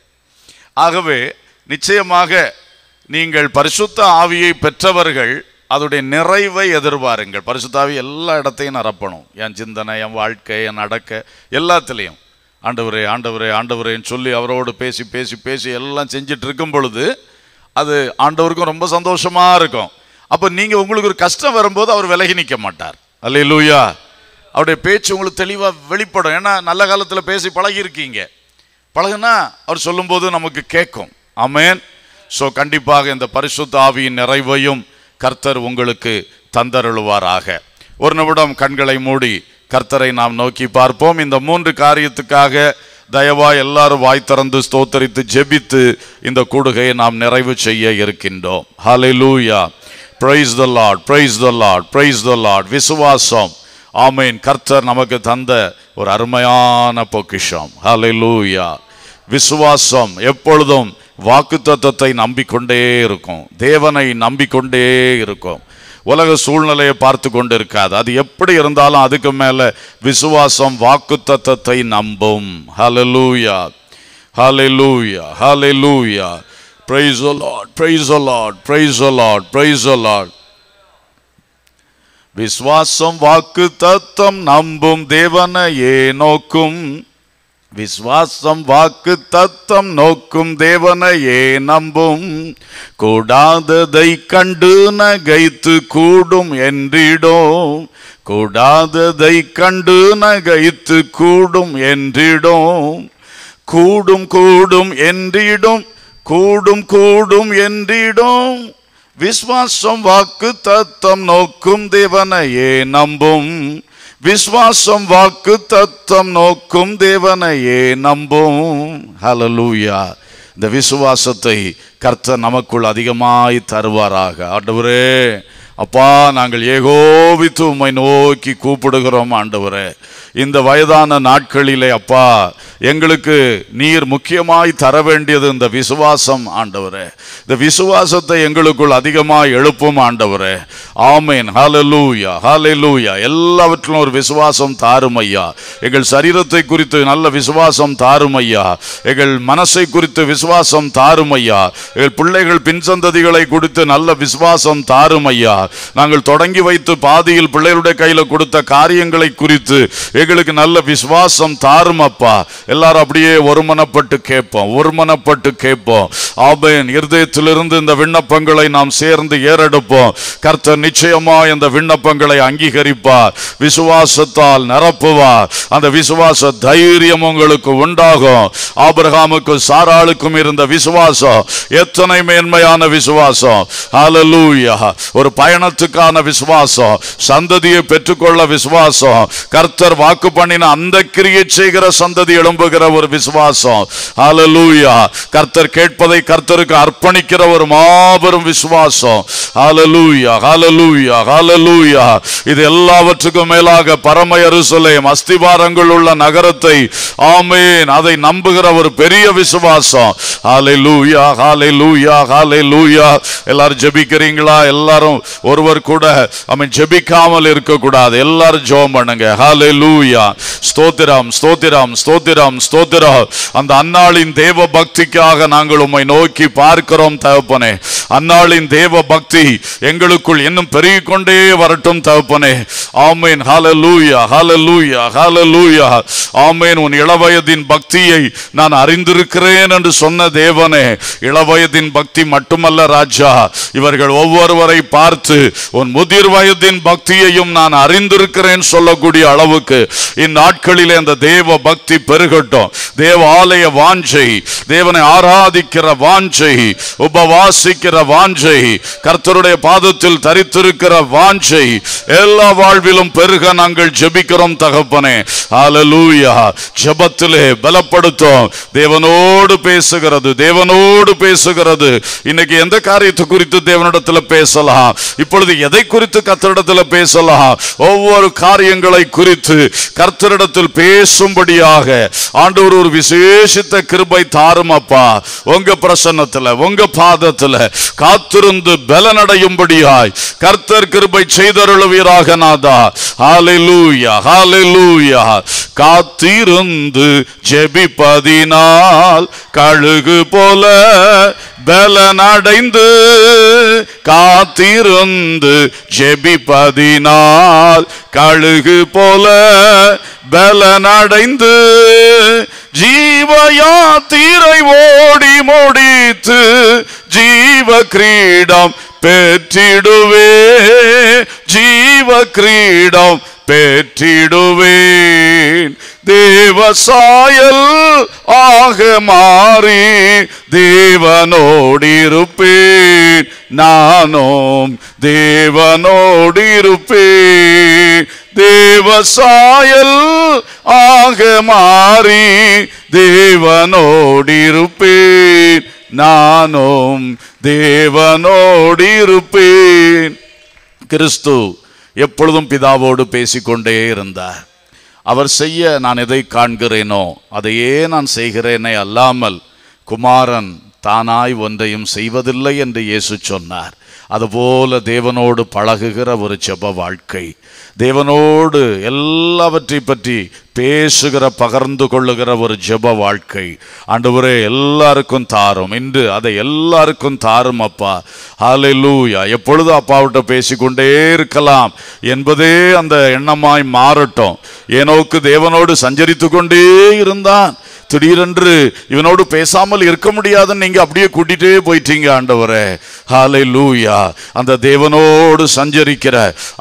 ஆகவே நிச்சயமாக நீங்கள் பரிசுத்த ஆவியை பெற்றவர்கள் அதோடைய நிறைவை எதிர்பாருங்கள் பரிசுத்த ஆவி எல்லா இடத்தையும் நிரப்பணும் என் சிந்தனை என் வாழ்க்கை என் நடக்க எல்லாத்துலேயும் ஆண்டவரே ஆண்டவரே ஆண்டவரேன்னு சொல்லி அவரோடு பேசி பேசி பேசி எல்லாம் செஞ்சுட்டு இருக்கும் பொழுது அது ஆண்டவருக்கும் ரொம்ப சந்தோஷமா இருக்கும் அப்போ நீங்க உங்களுக்கு ஒரு கஷ்டம் வரும்போது அவர் விலகி நிற்க மாட்டார் அல்லேலூயா அவருடைய பேச்சு உங்களுக்கு தெளிவாக வெளிப்படும் ஏன்னா நல்ல காலத்தில் பேசி பழகியிருக்கீங்க பழகுனா அவர் சொல்லும்போது நமக்கு கேட்கும் ஆமென் ஸோ கண்டிப்பாக இந்த பரிசுத்த ஆவியின் நிறைவையும் கர்த்தர் உங்களுக்கு தந்தருளுவாராக ஒரு நிமிடம் கண்களை மூடி கர்த்தரை நாம் நோக்கி பார்ப்போம் இந்த மூன்று காரியத்துக்காக தயவா எல்லாரும் வாய் திறந்து ஸ்தோத்தரித்து ஜெபித்து இந்த கூடுகையை நாம் நிறைவு செய்ய இருக்கின்றோம் ஹalleluya praise the lord praise the lord praise the lord விசுவாசம் ஆமென் கர்த்தர் நமக்கு தந்த ஒரு அருமையான பொக்கிஷம் ஹalleluya விசுவாசம் எப்பொழுதும் வாக்குத்தத்தத்தை நம்பிக்கொண்டே இருக்கும் தேவனை நம்பிக்கொண்டே இருக்கும் உலக சூழ்நிலையை பார்த்து கொண்டு இருக்காது அது எப்படி இருந்தாலும் அதுக்கு மேல விசுவாசம் வாக்குத்தத்தத்தை நம்பும் ஹalleluya ஹalleluya ஹalleluya praise the lord praise the lord praise the lord praise the lord விசுவாசம் வாக்கு தத்தம் நம்பும் தேவனையே நோக்கும் விசுவாசம் வாக்கு தத்தம் நோக்கும் தேவனையே நம்பும் கூடாததை கண்டு நகைத்து கூடும் என்றிடும் கூடாததை கண்டு நகைத்து கூடும் என்றிடும் கூடும் கூடும் என்றிடும் கூடும் கூடும் என்றிடும் விஸ்வாசம் வாக்கு தத்தம் நோக்கும் தேவனையே நம்பும் விஸ்வாசம் வாக்கு தத்தம் நோக்கும் தேவனையே நம்பும் ஹalleluya இந்த விசுவாசத்தை கர்த்தர் நமக்குள் அதிகமாய் தருவாராக ஆண்டவரே அப்பா நாங்கள் ஏகோபித்து உம்மை நோக்கி கூப்பிடுகிறோம் ஆண்டவரே இந்த வயதான நாட்களிலே அப்பா எங்களுக்கு நீர் முக்கியமாய் தர வேண்டியது இந்த விசுவாசம் ஆண்டவரே இந்த விசுவாசத்தை எங்களுக்குள் அதிகமாய் எழுப்பும் ஆண்டவரே ஆமேன் ஹalleluya ஹalleluya எல்லாவற்றிலும் ஒரு விசுவாசம் தாரும் ஐயா எங்கள் சரீரத்தை குறித்து நல்ல விசுவாசம் தாரும் ஐயா எங்கள் மனசை குறித்து விசுவாசம் தாரும் ஐயா எங்கள் பிள்ளைகள் பின் சந்ததிகளை குறித்து நல்ல விசுவாசம் தாரும் ஐயா நாங்கள் தொடங்கி வைத்து பாதியில் பிள்ளைகளுடைய கையில கொடுத்த காரியங்களை குறித்து எங்களுக்கு நல்ல விசுவாசம் தாரும் அப்பா எல்லாரும் அப்படியே ஒருமனப்பட்டு கேட்போம் ஒருமனப்பட்டு கேட்போம் ஆபேன் இருதயத்திலிருந்து இந்த விண்ணப்பங்களை நாம் சேர்ந்து ஏறெடுப்போம் கர்த்தர் நிச்சயமா இந்த விண்ணப்பங்களை அங்கீகரிப்பார் விசுவாசத்தால் நிரப்புவார் அந்த விசுவாச தைரியம் உங்களுக்கு உண்டாகும் ஆபிரகாமுக்கும் சாராளுக்கும் இருந்த விசுவாசம் எத்தனை மேன்மையான விசுவாசம் ஹalleluya ஒரு பயணத்துக்கான விசுவாசம் சந்ததியை பெற்றுக்கொள்ள விசுவாசம் கர்த்தர் வாக்கு பண்ணின அந்த கிரியை செய்கிற சந்ததி எழும்புகிற ஒரு விசுவாசம் ஹalleluya கர்த்தர் கேட்பதை கர்த்தருக்கு அர்ப்பணிக்கிற ஒரு மாபெரும் விசுவாசம் ஹalleluya ஹalleluya ஹalleluya இது எல்லாவற்றுக்கும் மேலாக பரம எருசலேம் அஸ்திவாரங்கள் உள்ள நகரத்தை ஆமென் அதை நம்புகிற ஒரு பெரிய விசுவாசம் ஹalleluya ஹalleluya ஹalleluya எல்லாரும் ஜெபிக்கிறீங்களா எல்லாரும் ஒருவர் கூட அவன் ஜெபிக்காமல் இருக்க கூடாது எல்லாரும் ஜெபம் பண்ணுங்க ஹalleluya ஸ்தோத்திரம் ஸ்தோத்திரம் ஸ்தோத்திரம் ஸ்தோத்திரம் அந்த அன்னாளின் தேவ பக்திக்காக நாங்கள் உம்மை நோக்கி பார்க்கிறோம் தகப்பனே அன்னாளின் தேவ பக்தி எங்களுக்குள் இன்னும் பெருகிக் கொண்டே வரட்டும் தகப்பனே ஆமேன் ஹalleluya ஹalleluya ஹalleluya ஆமேன் உன் இளவயதின் பக்தியை நான் அறிந்திருக்கிறேன் என்று சொன்ன தேவனே இளவயதின் பக்தி மட்டுமல்ல ராஜா இவர்கள் ஒவ்வொருவரை பார்த்து உன் முதிர் வயதின் பக்தியையும் நான் அறிந்திருக்கிறேன் சொல்லக்கூடிய அளவுக்கு இந்நாட்களிலே அந்த தேவ பக்தி பெருகட்டும் தேவ ஆலய வாஞ்சை தேவனை ஆராதிக்கிற வாஞ்சை உபவாசிக்கிற வாஞ்சை கர்த்தருடைய பாதத்தில் தரித்திருக்கிற வாஞ்சை எல்லா வாழ்விலும் பெருக நாங்கள் ஜெபிக்கிறோம் தகப்பனே ஹalleluya ஜெபத்திலே பலப்படுத்தும் தேவனோடு பேசுகிறது தேவனோடு பேசுகிறது இன்னைக்கு எந்த காரியத்தை குறித்து தேவனிடத்துல பேசலாம் இப்பொழுது எதை குறித்து கர்த்தரிடத்துல பேசலாம் ஒவ்வொரு காரியங்களை குறித்து கர்த்தரிடத்தில் பேசும்படியாக ஆண்டவர் ஒரு விசேஷித்த கிருபை தாரும் அப்பா உங்க பிரசன்னத்துல உங்க பாதத்துல காத்திருந்து பலனடையும்படியாய் கர்த்தர் கிருபை செய்தருளுவீராக நாதா ஹalleluya ஹalleluya காத்திருந்து ஜெபிப்பதினால் கழுகு போல பலனடைந்து காத்திருந்து ஜெபிப்பதினால் கழுகு போல பலனடைந்து ஜீவயாத்திரை ஓடி முடித்து ஜீவ கிரீடம் பெற்றிடுவே ஜீவ கிரீடம் பெற்றிடுவேன் தேவசாயல் ஆக மாறி தேவனோடிருப்பேன் நானும் தேவனோடிருப்பேன் தேவசாயல் ஆக மாறி தேவனோடிருப்பேன் நானும் தேவனோடிருப்பேன் கிறிஸ்து எப்பொழுதும் பிதாவோடு பேசிக்கொண்டே இருந்தார் அவர் செய்ய நான் எதை காண்கிறேனோ அதையே நான் செய்கிறேனே அல்லாமல் குமாரன் தானாய் ஒன்றையும் செய்வதில்லை என்று இயேசு சொன்னார் அதுபோல தேவனோடு பழகுகிற ஒரு ஜெப வாழ்க்கை தேவனோடு எல்லாவற்றை பற்றி பேசுகிற பகிர்ந்து கொள்ளுகிற ஒரு ஜெப வாழ்க்கை ஆண்டவரே எல்லாருக்கும் தாரும் இன்று அதை எல்லாருக்கும் தாரும் அப்பா ஹalleluya எப்பொழுது அப்பாவிட்ட பேசிக்கொண்டே இருக்கலாம் என்பதே அந்த எண்ணமாய் மாறட்டும் ஏனோக்கு தேவனோடு சஞ்சரித்து கொண்டே இருந்தான் திடீரென்று இவனோடு பேசாமல் இருக்க முடியாதுன்னு நீங்க அப்படியே கூட்டிட்டே போயிட்டீங்க ஆண்டவரே ஹாலே லூயா அந்த தேவனோடு சஞ்சரிக்கிற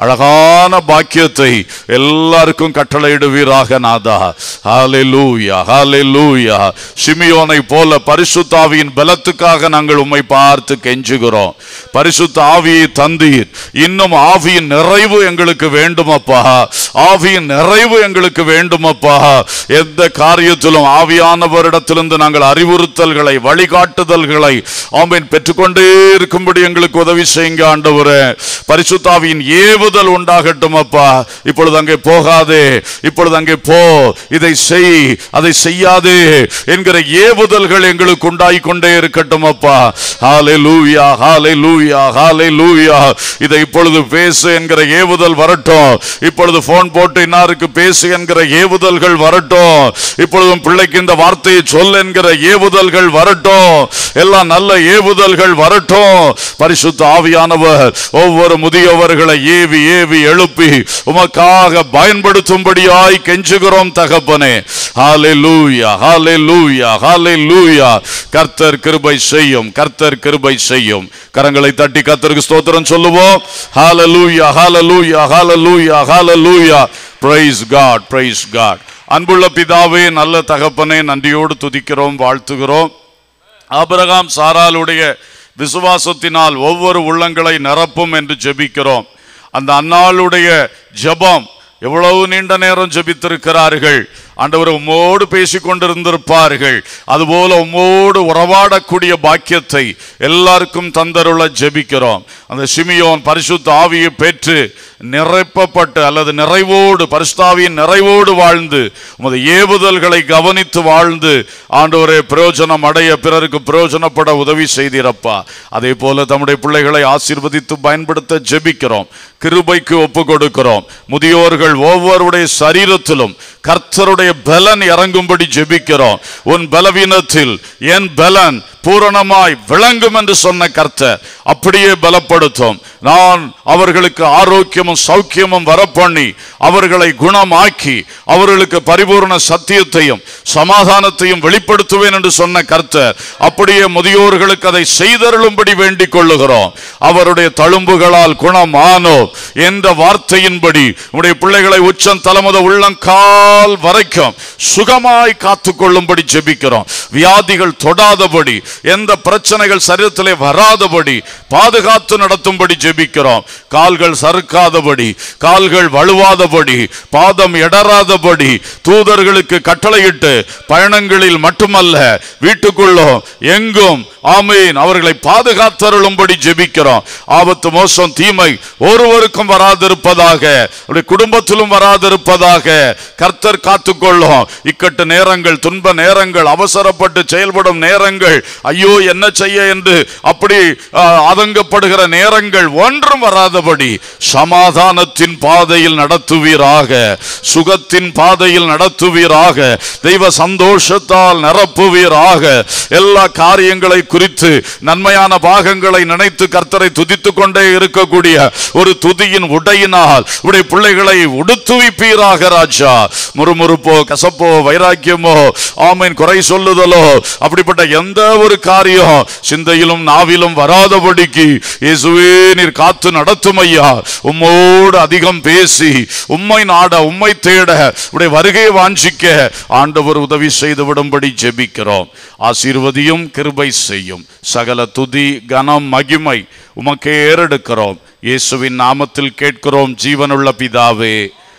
அழகான பாக்கியத்தை எல்லாருக்கும் கட்டளையிடுவீராக நாதா ஹாலே லூயா ஹாலே லூயா சிமியோனை போல பரிசுத்தாவியின் பலத்துக்காக நாங்கள் உம்மை பார்த்து கெஞ்சுகிறோம் பரிசுத்த ஆவியை தந்தீர் இன்னும் ஆவியின் நிறைவு எங்களுக்கு வேண்டுமப்பா ஆவியின் நிறைவு எங்களுக்கு வேண்டுமப்பா எந்த காரியத்திலும் ஆவியானவரிடத்திலிருந்து நாங்கள் அறிவுறுத்தல்களை வழிகாட்டுதல்களை ஆமீன் பெற்றுக்கொண்டே இருக்கும்படி எங்களுக்கு உதவி செய்யுங்க ஆண்டவரே பரிசுத்தாவியின் ஏவுதல் உண்டாகட்டும் அப்பா இப்பொழுது அங்கே போகாதே இப்பொழுது அங்கே போ இதை செய் அதை செய்யாதே என்கிற ஏவுதல்கள் எங்களுக்கு உண்டாகி கொண்டே இருக்கட்டும் அப்பா ஹாலே லூயா ஹாலே லூயா ஹாலே லூயா இதை இப்பொழுது பேசு என்கிற ஏவுதல் வரட்டும் இப்பொழுது போன் போட்டு இன்னாருக்கு பேசு என்கிற ஏவுதல்கள் வரட்டும் இப்பொழுதும் பிள்ளைக்கு இந்த வார்த்தையை சொல் என்கிற ஏவுதல்கள் வரட்டும் எல்லாம் நல்ல ஏவுதல்கள் வரட்டும் பரிசுத்த ஆவியானவர் ஒவ்வொரு முதியவர்களை ஏவி ஏவி எழுப்பி உமக்காக பயன்படுத்தும்படியாய் கெஞ்சுகிறோம் தகப்பனே ஹalleluya ஹalleluya ஹalleluya கர்த்தர் கிருபை செய்யும் கர்த்தர் கிருபை செய்யும் கரங்களை தட்டி கர்த்தருக்கு ஸ்தோத்திரம் சொல்லுவோம் ஹalleluya ஹalleluya ஹalleluya ஹalleluya praise god praise god அன்புள்ள பிதாவே நல்ல தகப்பனே நன்றியோடு துதிக்கிறோம் வாழ்த்துகிறோம் ஆபிரகாம் சாராளுடைய விசுவாசத்தினால் ஒவ்வொரு உள்ளங்களை நிரப்பும் என்று ஜெபிக்கிறோம் அந்த அன்னாளுடைய ஜெபம் எவ்வளவு நீண்ட நேரம் ஜெபித்திருக்கிறார்கள் ஆண்டவர் உம்மோடு பேசிக் கொண்டிருந்திருப்பார்கள் அதுபோல உம்மோடு உறவாடக்கூடிய பாக்கியத்தை எல்லாருக்கும் தந்தருள ஜெபிக்கிறோம் அந்த சிமியோன் பரிசுத்த ஆவியை பெற்று நிரப்பப்பட்டு அல்லது நிறைவோடு பரிசுத்தாவியின் நிறைவோடு வாழ்ந்து உமது ஏவுதல்களை கவனித்து வாழ்ந்து ஆண்டவரே பிரயோஜனம் அடைய பிறருக்கு பிரயோஜனப்பட உதவி செய்தீரப்பா அதே போல தம்முடைய பிள்ளைகளை ஆசீர்வதித்து பயன்படுத்த ஜெபிக்கிறோம் கிருபைக்கு ஒப்பு கொடுக்கிறோம் முதியோர்கள் ஒவ்வொருடைய சரீரத்திலும் கர்த்தருடைய பலன் இறங்கும்படி ஜெபிக்கிறோம் உன் பலவீனத்தில் என் பலன் பூரணமாய் விளங்கும் என்று சொன்ன கர்த்தர் அப்படியே பலப்படுத்தும் நான் அவர்களுக்கு ஆரோக்கியமும் சௌக்கியமும் வரப்பண்ணி அவர்களை குணமாக்கி அவர்களுக்கு பரிபூர்ண சத்தியத்தையும் சமாதானத்தையும் வெளிப்படுத்துவேன் என்று சொன்ன கர்த்தர் அப்படியே முதியோர்களுக்கு அதை செய்தருளும்படி வேண்டிக் கொள்ளுகிறோம் அவருடைய தழும்புகளால் குணமானோ என்ற வார்த்தையின்படி உடைய பிள்ளைகளை உச்சம் தலைமுத உள்ளங்கால் வரைக்கும் சுகமாய் காத்துக் கொள்ளும்படி ஜெபிக்கிறோம் வியாதிகள் தொடாதபடி எந்த பிரச்சனைகள் சரீரத்திலே வராதபடி பாதுகாத்து நடத்தும்படி ஜெபிக்கிறோம் கால்கள் சறுக்காதபடி கால்கள் வலுவாதபடி பாதம் இடராதபடி தூதர்களுக்கு கட்டளையிட்டு பயணங்களில் மட்டுமல்ல வீட்டுக்குள்ளோ எங்கும் ஆமீன் அவர்களை பாதுகாத்தருளும்படி ஜெபிக்கிறோம் ஆபத்து மோசம் தீமை ஒருவருக்கும் வராதிருப்பதாக அவருடைய குடும்பத்திலும் வராதிருப்பதாக கர்த்தர் காத்துக்கொள்ளும் இக்கட்டு நேரங்கள் துன்ப நேரங்கள் அவசரப்பட்டு செயல்படும் நேரங்கள் ஐயோ என்ன செய்ய என்று அப்படி ஆ, ஆதங்கப்படுகிற நேரங்கள் ஒன்றும் வராதபடி சமாதானத்தின் பாதையில் நடத்துவீராக சுகத்தின் பாதையில் நடத்துவீராக தெய்வ சந்தோஷத்தால் நிரப்புவீராக எல்லா காரியங்களை குறித்து நன்மையான பாகங்களை நினைத்து கர்த்தரை துதித்துக் கொண்டே இருக்கக்கூடிய ஒரு துதியின் உடையினால் உடைய பிள்ளைகளை உடுத்துவிப்பீராக ராஜா முறுமுறுப்போ கசப்போ வைராக்கியமோ ஆமீன் குறை சொல்லுதலோ அப்படிப்பட்ட எந்த ஒரு காரியம் சிந்தையிலும் நாவிலும் வராதபடிக்கு இயேசுவே நீர் காத்து நடத்தும் ஐயா உம்மோடு அதிகம் பேசி உம்மை நாட உம்மை தேட உடைய வருகையை வாஞ்சிக்க ஆண்டவர் உதவி செய்து விடும்படி ஜெபிக்கிறோம் ஆசீர்வதியும் கிருபை செய்யும் சகல துதி கனம் மகிமை உமக்கே ஏறெடுக்கிறோம் இயேசுவின் நாமத்தில் கேட்கிறோம் ஜீவனுள்ள பிதாவே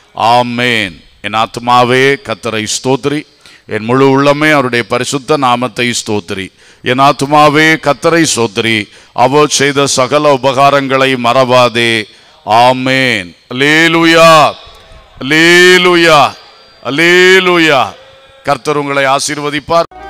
ஆமேன் என் ஆத்மாவே கத்தரை ஸ்தோத்திரி என் முழு உள்ளமே அவருடைய பரிசுத்த நாமத்தை ஸ்தோத்திரி என் ஆத்மாவே கத்தரை ஸ்தோத்திரி அவர் செய்த சகல உபகாரங்களை மறவாதே ஆமேன் அல்லேலூயா அல்லேலூயா அல்லேலூயா கர்த்தர் உங்களை ஆசீர்வதிப்பார்